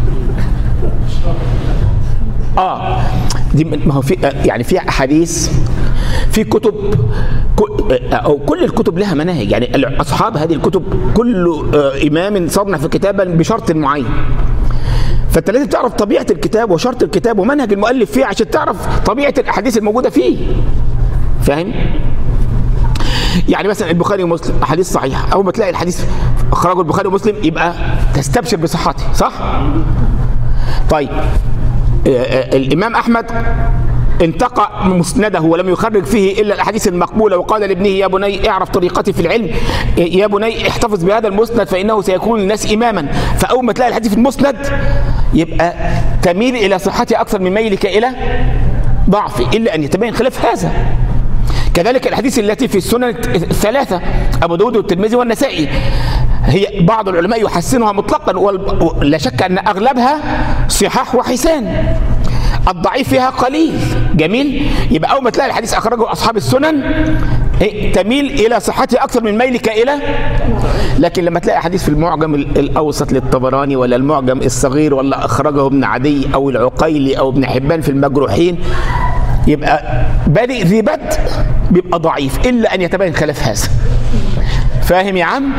آه دي ما هو في يعني في أحاديث في كتب او كل الكتب لها مناهج يعني اصحاب هذه الكتب كل امام صنف كتابا بشرط معين فانت لازم تعرف طبيعه الكتاب وشرط الكتاب ومنهج المؤلف فيه عشان تعرف طبيعه الاحاديث الموجوده فيه فاهم يعني مثلا البخاري ومسلم احاديث صحيحه اول ما تلاقي الحديث اخرجه البخاري ومسلم يبقى تستبشر بصحته صح طيب الامام احمد انتقى مسنده ولم يخرج فيه الا الاحاديث المقبوله وقال لابنه يا بني اعرف طريقتي في العلم يا بني احتفظ بهذا المسند فانه سيكون للناس اماما فاول ما تلاقي الحديث في المسند يبقى تميل الى صحته اكثر من ميلك الى ضعفه الا ان يتبين خلاف هذا كذلك الحديث التي في السنن الثلاثه ابو داود والترمذي والنسائي هي بعض العلماء يحسنها مطلقا ولا شك ان اغلبها صحاح وحسان الضعيف فيها قليل جميل يبقى اول ما تلاقي الحديث اخرجه اصحاب السنن إيه؟ تميل الى صحته اكثر من ميلك الى لكن لما تلاقي حديث في المعجم الاوسط للطبراني ولا المعجم الصغير ولا اخرجه ابن عدي او العقيلي او ابن حبان في المجروحين يبقى بادئ ذي بدء بيبقى ضعيف الا ان يتبين خلاف هذا فاهم يا عم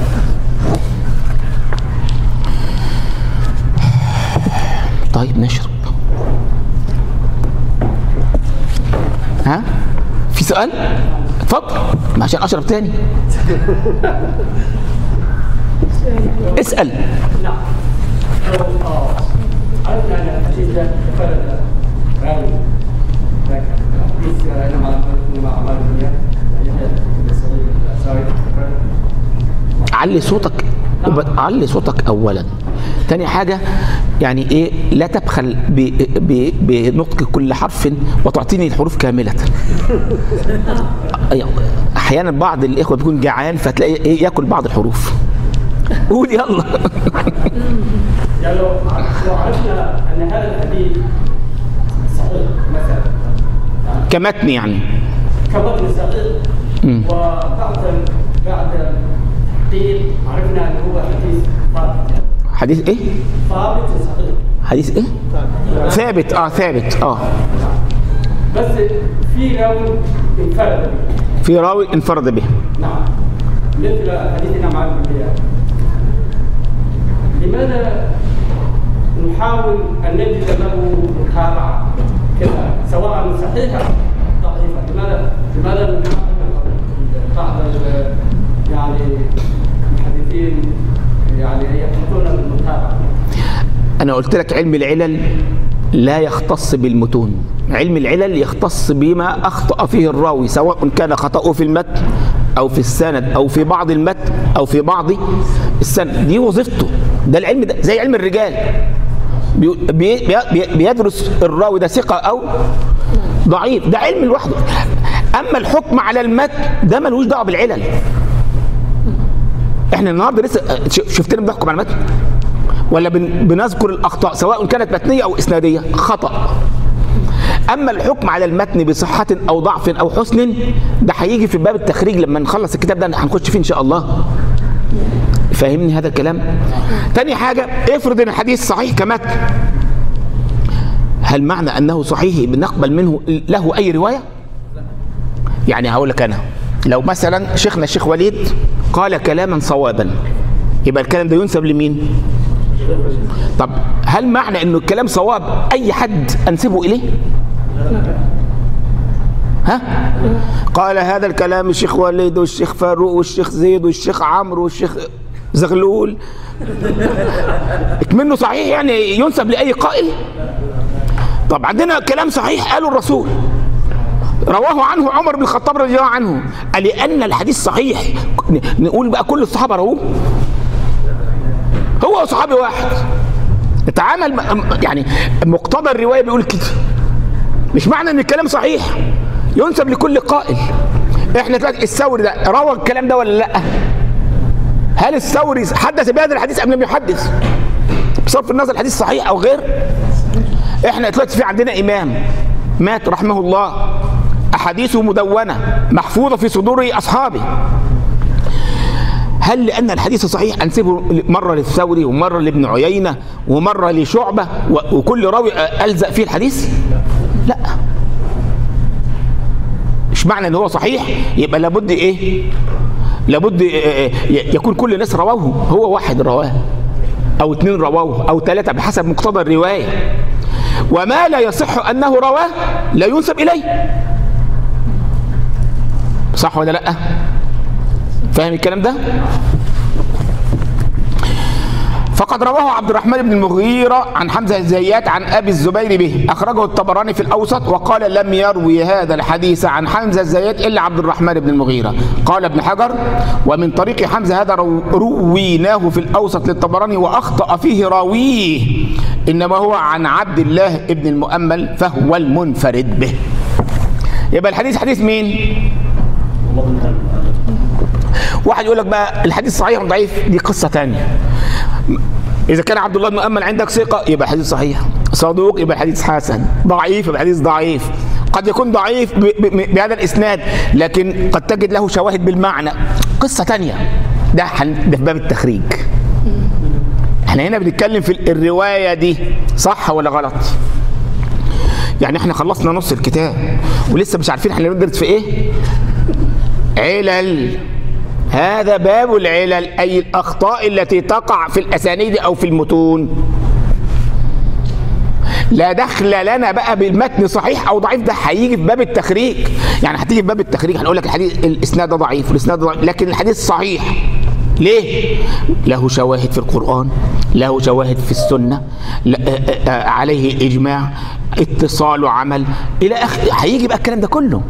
طيب نشرب ها في سؤال اتفضل ما عشان اشرب تاني اسال نعم عرفنا ان الحديث ده تفرد راوي لكن حديث انما انما اعمال الدنيا يعني الصغير الصغير تفرد علي صوتك وب- علي صوتك اولا تاني حاجة يعني ايه لا تبخل ب- ب- بنطق كل حرف وتعطيني الحروف كاملة أيوة. احيانا بعض الاخوة بيكون جعان فتلاقي ايه ياكل بعض الحروف قول يلا يعني لو لو عرفنا ان هذا الحديث صحيح مثلا يعني كمتن يعني كمتن صغير مم. وبعد بعد التحقيق عرفنا ان هو حديث ثابت حديث ايه ثابت صحيح حديث ايه ثابت اه ثابت اه بس في راوي انفرد به في راوي انفرد به نعم مثل حديثنا مع الانبياء لماذا نحاول ان نجد له متابعه كذا سواء صحيحه أو ضعيفه لماذا لماذا نحاول بعض ال- يعني المحدثين يعني يبحثون بالمتابعه انا قلت لك علم العلل لا يختص بالمتون علم العلل يختص بما اخطا فيه الراوي سواء كان خطاه في المتن او في السند او في بعض المتن او في بعض السند دي وظيفته ده العلم ده زي علم الرجال بي- بي- بي- بيدرس الراوي ده ثقه او ضعيف ده علم لوحده اما الحكم على المتن ده ملوش دعوه بالعلل احنا النهارده لسه ش- شفتنا بنحكم على المتن ولا بن- بنذكر الاخطاء سواء كانت متنيه او اسناديه خطا اما الحكم على المتن بصحه او ضعف او حسن ده هيجي في باب التخريج لما نخلص الكتاب ده هنخش فيه ان شاء الله فاهمني هذا الكلام تاني حاجه افرض ان الحديث صحيح كمتن هل معنى انه صحيح بنقبل منه له اي روايه يعني هقول لك انا لو مثلا شيخنا الشيخ وليد قال كلاما صوابا يبقى الكلام ده ينسب لمين طب هل معنى انه الكلام صواب اي حد انسبه اليه ها قال هذا الكلام الشيخ وليد والشيخ فاروق والشيخ زيد والشيخ عمرو والشيخ زغلول منه صحيح يعني ينسب لاي قائل طب عندنا كلام صحيح قاله الرسول رواه عنه عمر بن الخطاب رضي الله عنه قال لأن الحديث صحيح نقول بقى كل الصحابة رووه هو صحابي واحد اتعامل م- يعني مقتضى الرواية بيقول كده مش معنى ان الكلام صحيح ينسب لكل قائل احنا دلوقتي الثوري ده روى الكلام ده ولا لا هل الثوري حدث بهذا الحديث ام لم يحدث بصرف النظر الحديث صحيح او غير احنا دلوقتي في عندنا امام مات رحمه الله احاديثه مدونه محفوظه في صدور اصحابه هل لان الحديث صحيح انسبه مره للثوري ومره لابن عيينه ومره لشعبه و- وكل راوي الزق فيه الحديث لا مش معنى ان هو صحيح يبقى لابد ايه لابد آه، آه، يكون كل الناس رواه هو واحد رواه او اثنين رواه او ثلاثه بحسب مقتضى الروايه وما لا يصح انه رواه لا ينسب اليه صح ولا لا فاهم الكلام ده فقد رواه عبد الرحمن بن المغيرة عن حمزة الزيات عن أبي الزبير به أخرجه الطبراني في الأوسط وقال لم يروي هذا الحديث عن حمزة الزيات إلا عبد الرحمن بن المغيرة قال ابن حجر ومن طريق حمزة هذا رو- رويناه في الأوسط للطبراني وأخطأ فيه راويه إنما هو عن عبد الله بن المؤمل فهو المنفرد به يبقى الحديث حديث مين واحد يقول لك بقى الحديث صحيح ضعيف دي قصه ثانيه اذا كان عبد الله بن مؤمن عندك ثقه يبقى الحديث صحيح صدوق يبقى الحديث حسن ضعيف يبقى الحديث ضعيف قد يكون ضعيف ب- ب- بهذا الاسناد لكن قد تجد له شواهد بالمعنى قصه ثانيه ده حن- ده في باب التخريج احنا هنا بنتكلم في ال- الروايه دي صح ولا غلط يعني احنا خلصنا نص الكتاب ولسه مش عارفين احنا بندرس في ايه علل هذا باب العلل اي الاخطاء التي تقع في الاسانيد او في المتون لا دخل لنا بقى بالمتن صحيح او ضعيف ده هيجي في باب التخريج يعني هتيجي في باب التخريج هنقول لك الحديث الاسناد ده ضعيف والاسناد ده ضعيف لكن الحديث صحيح ليه؟ له شواهد في القرآن له شواهد في السنة لا- آه، آه، عليه إجماع اتصال وعمل إلى آخر هيجي بقى الكلام ده كله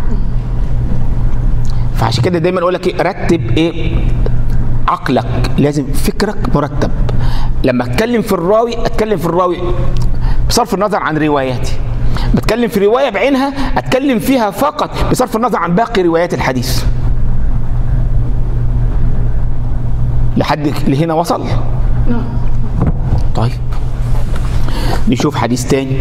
فعشان كده دايما اقول لك إيه رتب ايه عقلك لازم فكرك مرتب لما اتكلم في الراوي اتكلم في الراوي بصرف النظر عن رواياتي بتكلم في روايه بعينها اتكلم فيها فقط بصرف النظر عن باقي روايات الحديث لحد لهنا وصل نعم طيب نشوف حديث تاني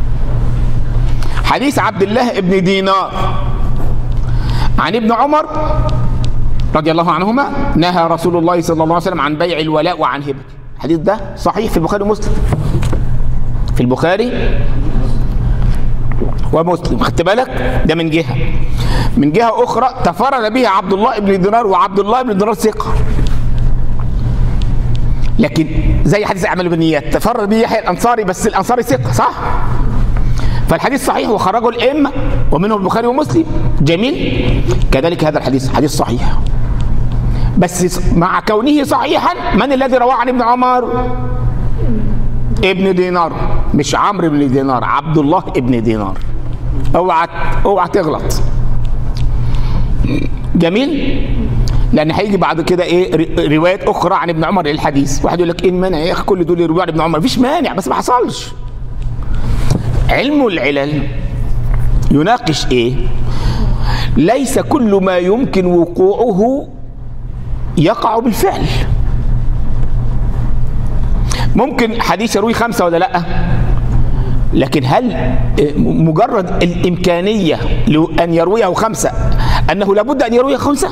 حديث عبد الله بن دينار عن ابن عمر رضي الله عنهما نهى رسول الله صلى الله عليه وسلم عن بيع الولاء وعن هبه الحديث ده صحيح في البخاري ومسلم في البخاري ومسلم خدت بالك ده من جهه من جهه اخرى تفرد به عبد الله بن دينار وعبد الله بن دينار ثقه لكن زي حديث اعمال بالنيات تفرد به يحيى الانصاري بس الانصاري ثقه صح فالحديث صحيح وخرجه الائمه ومنهم البخاري ومسلم جميل كذلك هذا الحديث حديث صحيح بس مع كونه صحيحا من الذي رواه عن ابن عمر ابن دينار مش عمرو بن دينار عبد الله ابن دينار اوعى اوعى تغلط جميل لان هيجي بعد كده ايه ر- روايات اخرى عن ابن عمر الحديث واحد يقول لك ايه المانع يا اخي كل دول يرووا عن ابن عمر مفيش مانع بس ما حصلش علم العلل يناقش ايه ليس كل ما يمكن وقوعه يقع بالفعل ممكن حديث يروي خمسة ولا لا لكن هل مجرد الإمكانية لأن يرويه خمسة أنه لابد أن يرويه خمسة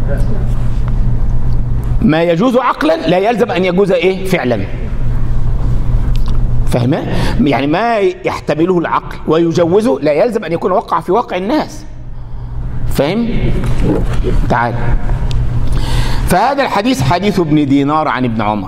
ما يجوز عقلا لا يلزم أن يجوز إيه فعلا فاهمة؟ يعني ما يحتمله العقل ويجوزه لا يلزم أن يكون وقع في واقع الناس فاهم؟ تعال فهذا الحديث حديث ابن دينار عن ابن عمر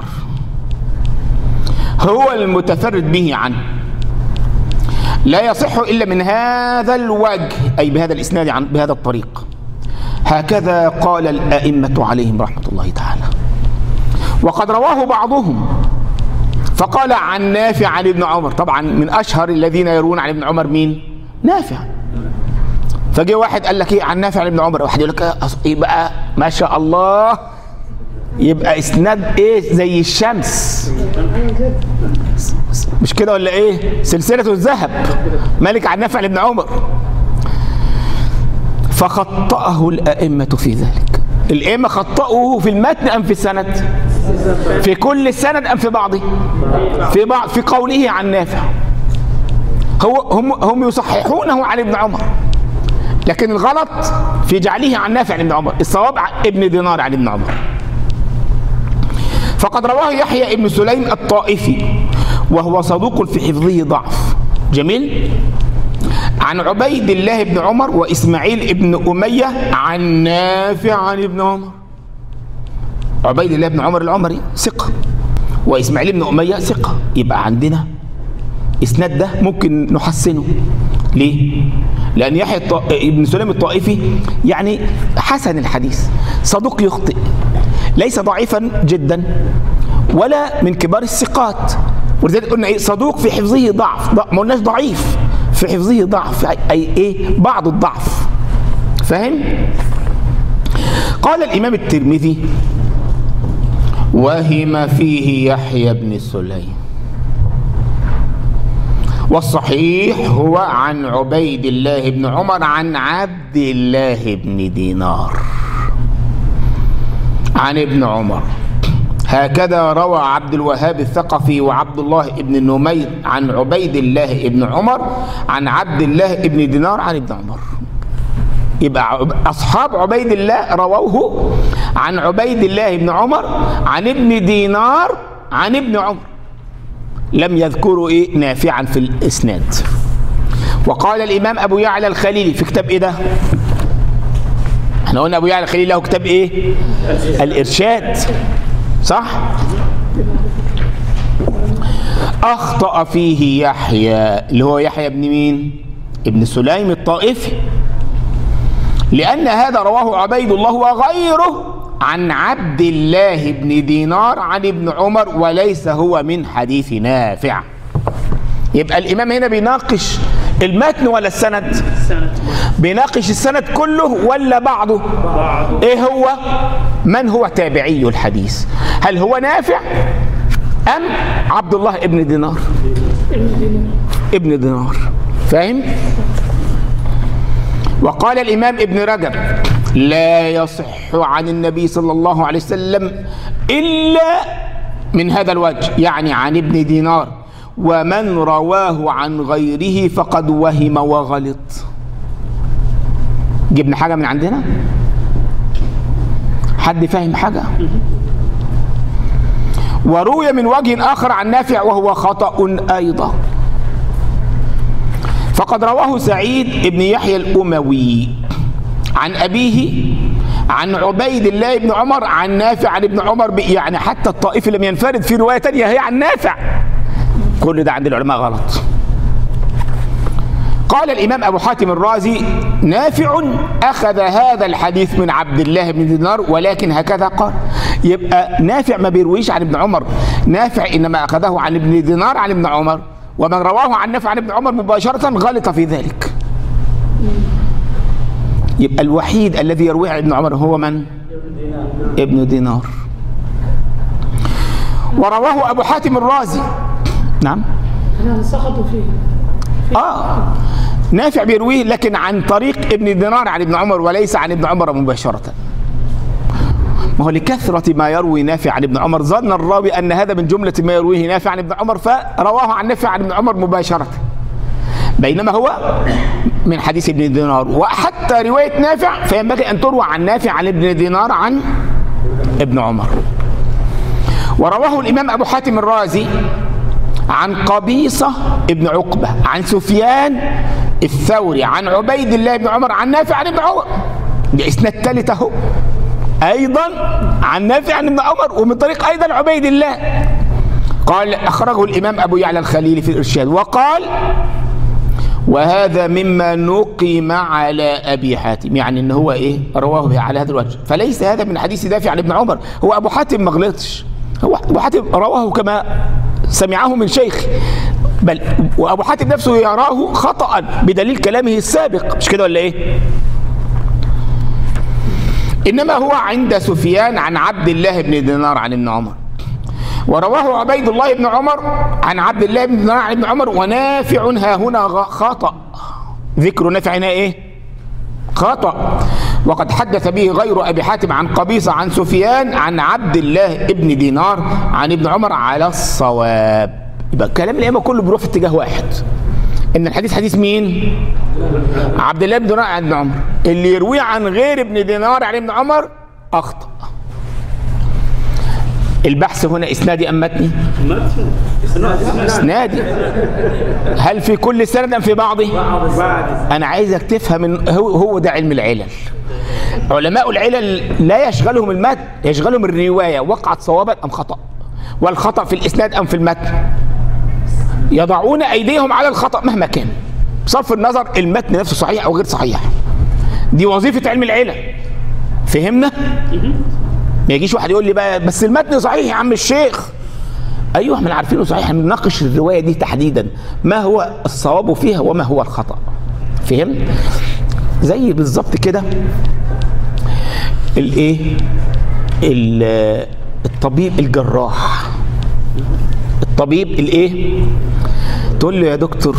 هو المتفرد به عنه لا يصح إلا من هذا الوجه أي بهذا الإسناد عن بهذا الطريق هكذا قال الأئمة عليهم رحمة الله تعالى وقد رواه بعضهم فقال عن نافع عن ابن عمر طبعا من أشهر الذين يروون عن ابن عمر مين نافع فجاء واحد قال لك ايه عن نافع عن ابن عمر واحد يقول لك آه، أص- يبقى ما شاء الله يبقى اسناد ايه زي الشمس مش كده ولا ايه سلسلة الذهب ملك عن نافع لابن عمر فخطأه الأئمة في ذلك الأئمة خطأوه في المتن أم في السند في كل السند أم في بعضه في بعض في قوله عن نافع هو هم هم يصححونه عن ابن عمر لكن الغلط في جعله عن نافع عن ابن عمر الصواب عن ابن دينار عن ابن عمر فقد رواه يحيى ابن سليم الطائفي وهو صدوق في حفظه ضعف جميل عن عبيد الله بن عمر وإسماعيل ابن أمية عن نافع عن ابن عمر عبيد الله بن عمر العمري ثقة وإسماعيل بن أمية ثقة يبقى عندنا إسناد ده ممكن نحسنه ليه؟ لأن يحيى الط... ابن سليم الطائفي يعني حسن الحديث صدوق يخطئ ليس ضعيفا جدا ولا من كبار الثقات ولذلك قلنا ايه صدوق في حفظه ضعف ضع- ما قلناش ضعيف في حفظه ضعف اي ايه بعض الضعف فاهم قال الامام الترمذي وهم فيه يحيى بن سليم والصحيح هو عن عبيد الله بن عمر عن عبد الله بن دينار عن ابن عمر هكذا روى عبد الوهاب الثقفي وعبد الله بن النمير عن عبيد الله بن عمر عن عبد الله بن دينار عن ابن عمر يبقى عب- أصحاب عبيد الله رووه عن عبيد الله بن عمر عن ابن دينار عن ابن عمر لم يذكروا إيه نافعا في الإسناد وقال الإمام أبو يعلى الخليلي في كتاب إيه ده؟ احنا قلنا أبو يعلى الخليلي له كتاب إيه؟ الإرشاد صح؟ أخطأ فيه يحيى اللي هو يحيى بن مين؟ ابن سليم الطائفي لأن هذا رواه عبيد الله وغيره عن عبد الله بن دينار عن ابن عمر وليس هو من حديث نافع يبقى الإمام هنا بيناقش المتن ولا السند بيناقش السند كله ولا بعضه ايه هو من هو تابعي الحديث هل هو نافع ام عبد الله ابن دينار ابن دينار فاهم وقال الإمام ابن رجب لا يصح عن النبي صلى الله عليه وسلم إلا من هذا الوجه يعني عن ابن دينار ومن رواه عن غيره فقد وهم وغلط جبنا حاجة من عندنا حد فاهم حاجة وروي من وجه آخر عن نافع وهو خطأ أيضا فقد رواه سعيد بن يحيى الأموي عن أبيه عن عبيد الله بن عمر عن نافع عن ابن عمر ب- يعني حتى الطائفي لم ينفرد في رواية تانية هي عن نافع كل ده عند العلماء غلط قال الإمام أبو حاتم الرازي نافع أخذ هذا الحديث من عبد الله بن دينار ولكن هكذا قال يبقى نافع ما بيرويش عن ابن عمر نافع إنما أخذه عن ابن دينار عن ابن عمر ومن رواه عن نافع عن ابن عمر مباشرة غلط في ذلك يبقى الوحيد الذي يرويه عن ابن عمر هو من ابن دينار ورواه أبو حاتم الرازي نعم يعني سقطوا فيه اه نافع بيرويه لكن عن طريق ابن دينار عن ابن عمر وليس عن ابن عمر مباشرة ما هو لكثرة ما يروي نافع عن ابن عمر ظن الراوي أن هذا من جملة ما يرويه نافع عن ابن عمر فرواه عن نافع عن ابن عمر مباشرة بينما هو من حديث ابن دينار وحتى رواية نافع فينبغي أن تروى عن نافع عن ابن دينار عن ابن عمر ورواه الإمام أبو حاتم الرازي عن قبيصة ابن عقبة عن سفيان الثوري عن عبيد الله بن عمر عن نافع عن ابن عمر ده اسناد ثالث اهو ايضا عن نافع عن ابن عمر ومن طريق ايضا عبيد الله قال اخرجه الامام ابو يعلى الخليلي في الارشاد وقال وهذا مما نقم على ابي حاتم يعني ان هو ايه رواه على هذا الوجه فليس هذا من حديث دافع عن ابن عمر هو ابو حاتم ما غلطش هو ابو حاتم رواه كما سمعه من شيخ بل وابو حاتم نفسه يراه خطا بدليل كلامه السابق مش كده ولا ايه انما هو عند سفيان عن عبد الله بن دينار عن ابن عمر ورواه عبيد الله بن عمر عن عبد الله بن دينار عن ابن عمر ونافع ها هنا غ- خطأ ذكر نافع هنا ايه خطأ وقد حدث به غير أبي حاتم عن قبيصة عن سفيان عن عبد الله ابن دينار عن ابن عمر على الصواب يبقى كلام الأئمة كله بيروح في اتجاه واحد إن الحديث حديث مين؟ عبد الله بن دينار عن ابن عمر اللي يرويه عن غير ابن دينار عن ابن عمر أخطأ البحث هنا إسنادي أم متني؟ إسنادي هل في كل سند أم في بعضه؟ أنا عايزك تفهم إن هو هو ده علم العلل علماء العلل لا يشغلهم المتن يشغلهم الرواية وقعت صوابا أم خطأ والخطأ في الإسناد أم في المتن يضعون أيديهم على الخطأ مهما كان بصرف النظر المتن نفسه صحيح أو غير صحيح دي وظيفة علم العلل فهمنا؟ ما يجيش واحد يقول لي بقى بس المتن صحيح يا عم الشيخ ايوه احنا عارفينه صحيح احنا بنناقش الروايه دي تحديدا ما هو الصواب فيها وما هو الخطا فهمت زي بالظبط كده الايه ال- الطبيب الجراح الطبيب الايه تقول له يا دكتور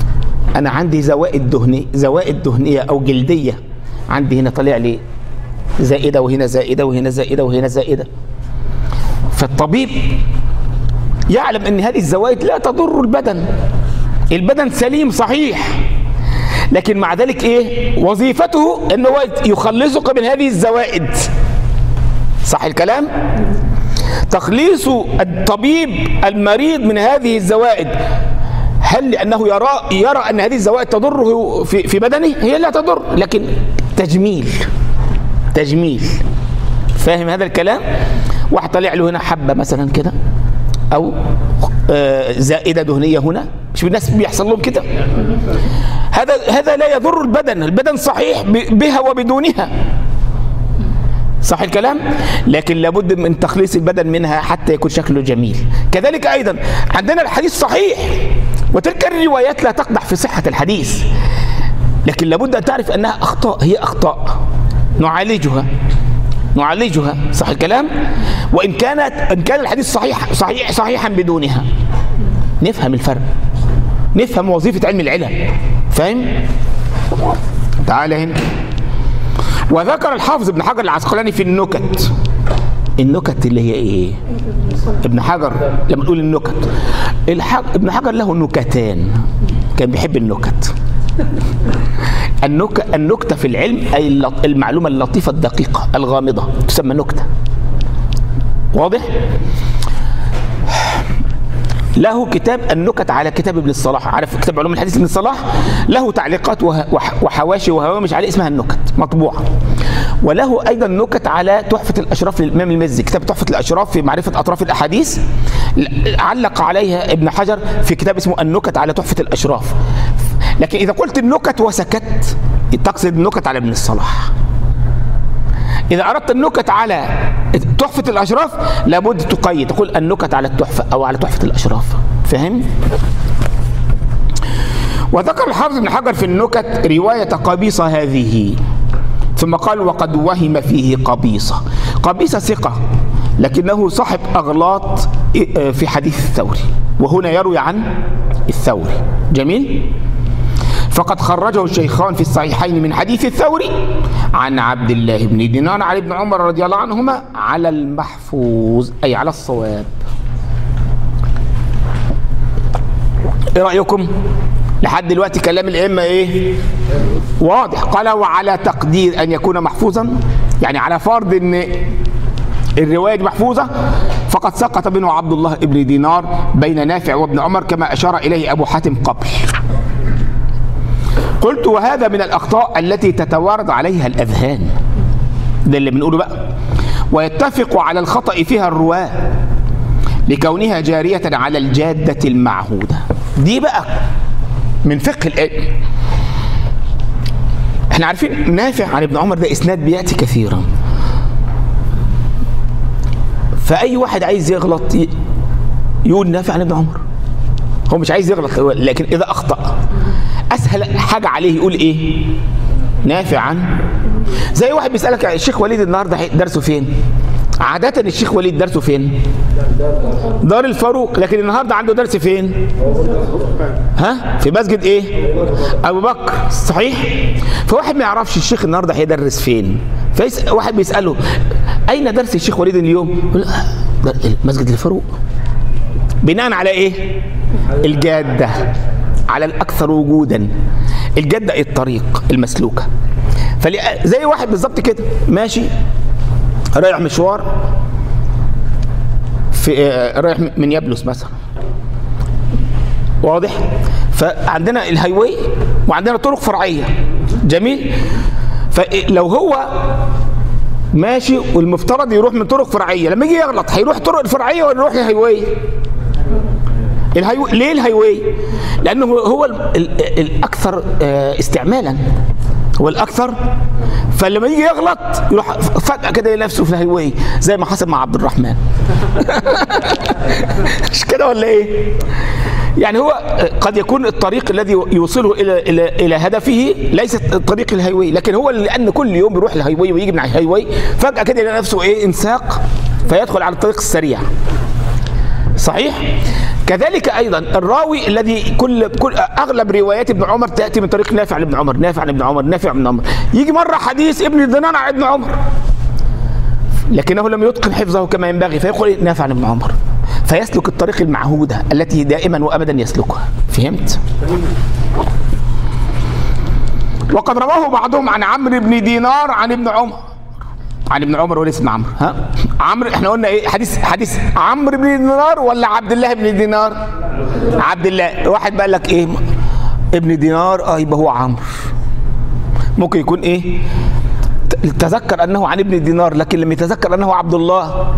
انا عندي زوائد دهنيه زوائد دهنيه او جلديه عندي هنا طالع لي زائدة وهنا زائدة وهنا زائدة وهنا زائدة فالطبيب يعلم ان هذه الزوائد لا تضر البدن البدن سليم صحيح لكن مع ذلك ايه وظيفته ان هو يخلصك من هذه الزوائد صح الكلام تخليص الطبيب المريض من هذه الزوائد هل لانه يرى يرى ان هذه الزوائد تضره في في بدنه هي لا تضر لكن تجميل تجميل فاهم هذا الكلام واحد طلع له هنا حبه مثلا كده او آه، زائده دهنيه هنا مش الناس بيحصل لهم كده هذا هذا لا يضر البدن البدن صحيح ب- بها وبدونها صح الكلام لكن لابد من تخليص البدن منها حتى يكون شكله جميل كذلك ايضا عندنا الحديث صحيح وتلك الروايات لا تقدح في صحه الحديث لكن لابد ان تعرف انها اخطاء هي اخطاء نعالجها نعالجها صح الكلام وان كانت ان كان الحديث صحيح صحيح صحيحا بدونها نفهم الفرق نفهم وظيفه علم العلل فاهم تعال هنا وذكر الحافظ ابن حجر العسقلاني في النكت النكت اللي هي ايه ابن حجر لما نقول النكت الحج... ابن حجر له نكتان كان بيحب النكت النك... النكتة في العلم أي اللط- المعلومة اللطيفة الدقيقة الغامضة تسمى نكتة واضح؟ له كتاب النكت على كتاب ابن الصلاح عارف كتاب علوم الحديث ابن الصلاح له تعليقات وه- وح- وحواشي وهوامش عليه اسمها النكت مطبوعة وله أيضا نكت على تحفة الأشراف للإمام المزي كتاب تحفة الأشراف في معرفة أطراف الأحاديث ل- علق عليها ابن حجر في كتاب اسمه النكت على تحفة الأشراف لكن إذا قلت النكت وسكت تقصد النكت على ابن الصلاح إذا أردت النكت على تحفة الأشراف لابد تقيد تقول النكت على التحفة أو على تحفة الأشراف فهم؟ وذكر الحافظ ابن حجر في النكت رواية قبيصة هذه ثم قال وقد وهم فيه قبيصة قبيصة ثقة لكنه صاحب أغلاط في حديث الثوري وهنا يروي عن الثوري جميل؟ فقد خرجه الشيخان في الصحيحين من حديث الثوري عن عبد الله بن دينار عن ابن عمر رضي الله عنهما على المحفوظ أي على الصواب ايه رأيكم لحد دلوقتي كلام الأئمة ايه واضح قال وعلى تقدير أن يكون محفوظا يعني على فرض ان الرواية دي محفوظة فقد سقط منه عبد الله بن دينار بين نافع وابن عمر كما أشار إليه أبو حاتم قبل قلت وهذا من الأخطاء التي تتوارد عليها الأذهان ده اللي بنقوله بقى ويتفق على الخطأ فيها الرواة لكونها جارية على الجادة المعهودة دي بقى من فقه العلم احنا عارفين نافع عن ابن عمر ده اسناد بياتي كثيرا فاي واحد عايز يغلط ي- يقول نافع عن ابن عمر هو مش عايز يغلط هو- لكن اذا اخطا اسهل حاجه عليه يقول ايه نافع عن زي واحد بيسالك الشيخ وليد النهارده درسه فين عادة الشيخ وليد درسه فين؟ دار الفاروق لكن النهارده عنده درس فين؟ ها؟ في مسجد ايه؟ ابو بكر صحيح؟ فواحد ما يعرفش الشيخ النهارده هيدرس فين؟ فواحد بيساله اين درس الشيخ وليد اليوم؟ يقول له، "ده مسجد الفاروق بناء على ايه؟ الجاده على الاكثر وجودا الجاده الطريق المسلوكه فلي... زي واحد بالظبط كده ماشي رايح مشوار في آه، رايح من يبلس مثلا واضح فعندنا الهاي واي وعندنا طرق فرعيه جميل فلو هو ماشي والمفترض يروح من طرق فرعيه لما يجي يغلط هيروح طرق الفرعيه ولا يروح الهاي واي الهاي واي ليه الهاي واي لانه هو ال- ال- الاكثر آه، استعمالا هو الاكثر فلما يجي يغلط يروح فجاه كده يلاقي نفسه في الهاي واي زي ما حصل مع عبد الرحمن مش كده ولا ايه يعني هو قد يكون الطريق الذي يوصله الى الى الى هدفه ليس طريق الهاي واي لكن هو لان كل يوم بيروح الهاي واي ويجي من الهاي واي فجاه كده يلاقي نفسه ايه انساق فيدخل على الطريق السريع صحيح كذلك ايضا الراوي الذي كل كل اغلب روايات ابن عمر تاتي من طريق نافع عن ابن عمر نافع عن ابن عمر نافع عن ابن عمر يجي مره حديث ابن دينار عن ابن عمر لكنه لم يتقن حفظه كما ينبغي فيقول إيه؟ نافع عن ابن عمر فيسلك الطريق المعهودة التي دائما وأبدا يسلكها فهمت؟ وقد رواه بعضهم عن عمرو بن دينار عن ابن عمر عن ابن عمر وليس ابن عمرو ها عمرو احنا قلنا ايه حديث حديث عمرو بن دينار ولا عبد الله بن دينار عبد الله واحد بقى لك ايه ابن دينار اه يبقى هو عمرو ممكن يكون ايه ت- تذكر انه عن ابن دينار لكن لم يتذكر انه عبد الله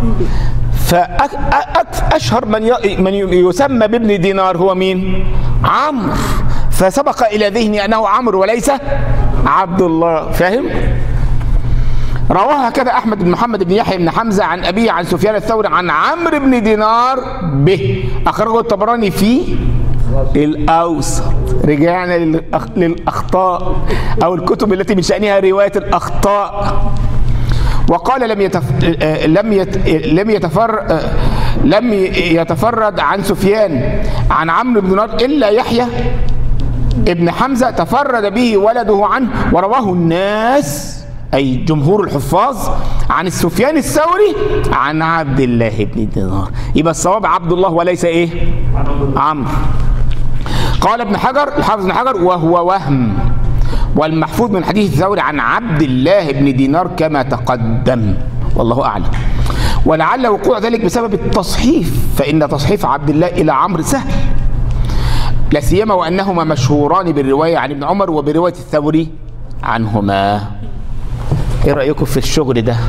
فأشهر من ي- من ي- يسمى بابن دينار هو مين؟ عمرو فسبق إلى ذهني أنه عمرو وليس عبد الله فاهم؟ رواها كده أحمد بن محمد بن يحيى بن حمزة عن أبيه عن سفيان الثوري عن عمرو بن دينار به أخرجه الطبراني في الأوسط رجعنا للأخ... للأخطاء أو الكتب التي من شأنها رواية الأخطاء وقال لم يتف... آه، لم يت... لم يتفر آه، لم يتفرد عن سفيان عن عمرو بن دينار إلا يحيى ابن حمزة تفرد به ولده عنه ورواه الناس أي جمهور الحفاظ عن السفيان الثوري عن عبد الله بن دينار يبقى الصواب عبد الله وليس إيه عمرو قال ابن حجر الحافظ ابن حجر وهو وهم والمحفوظ من حديث الثوري عن عبد الله بن دينار كما تقدم والله أعلم ولعل وقوع ذلك بسبب التصحيف فإن تصحيف عبد الله إلى عمرو سهل لا سيما وانهما مشهوران بالروايه عن ابن عمر وبروايه الثوري عنهما ايه رايكم في الشغل ده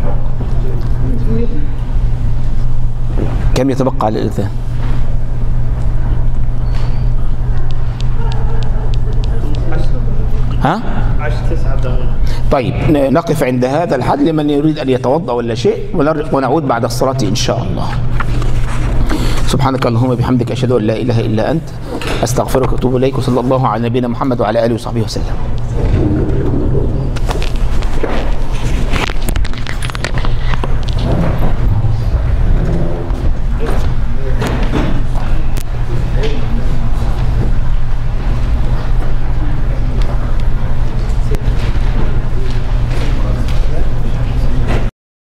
كم يتبقى على الاذان ها عشر تسعة دقائق طيب ن- نقف عند هذا الحد لمن يريد ان يتوضا ولا شيء ونر- ونعود بعد الصلاه ان شاء الله سبحانك اللهم وبحمدك اشهد ان لا اله الا انت استغفرك واتوب اليك وصلى الله على نبينا محمد وعلى اله وصحبه وسلم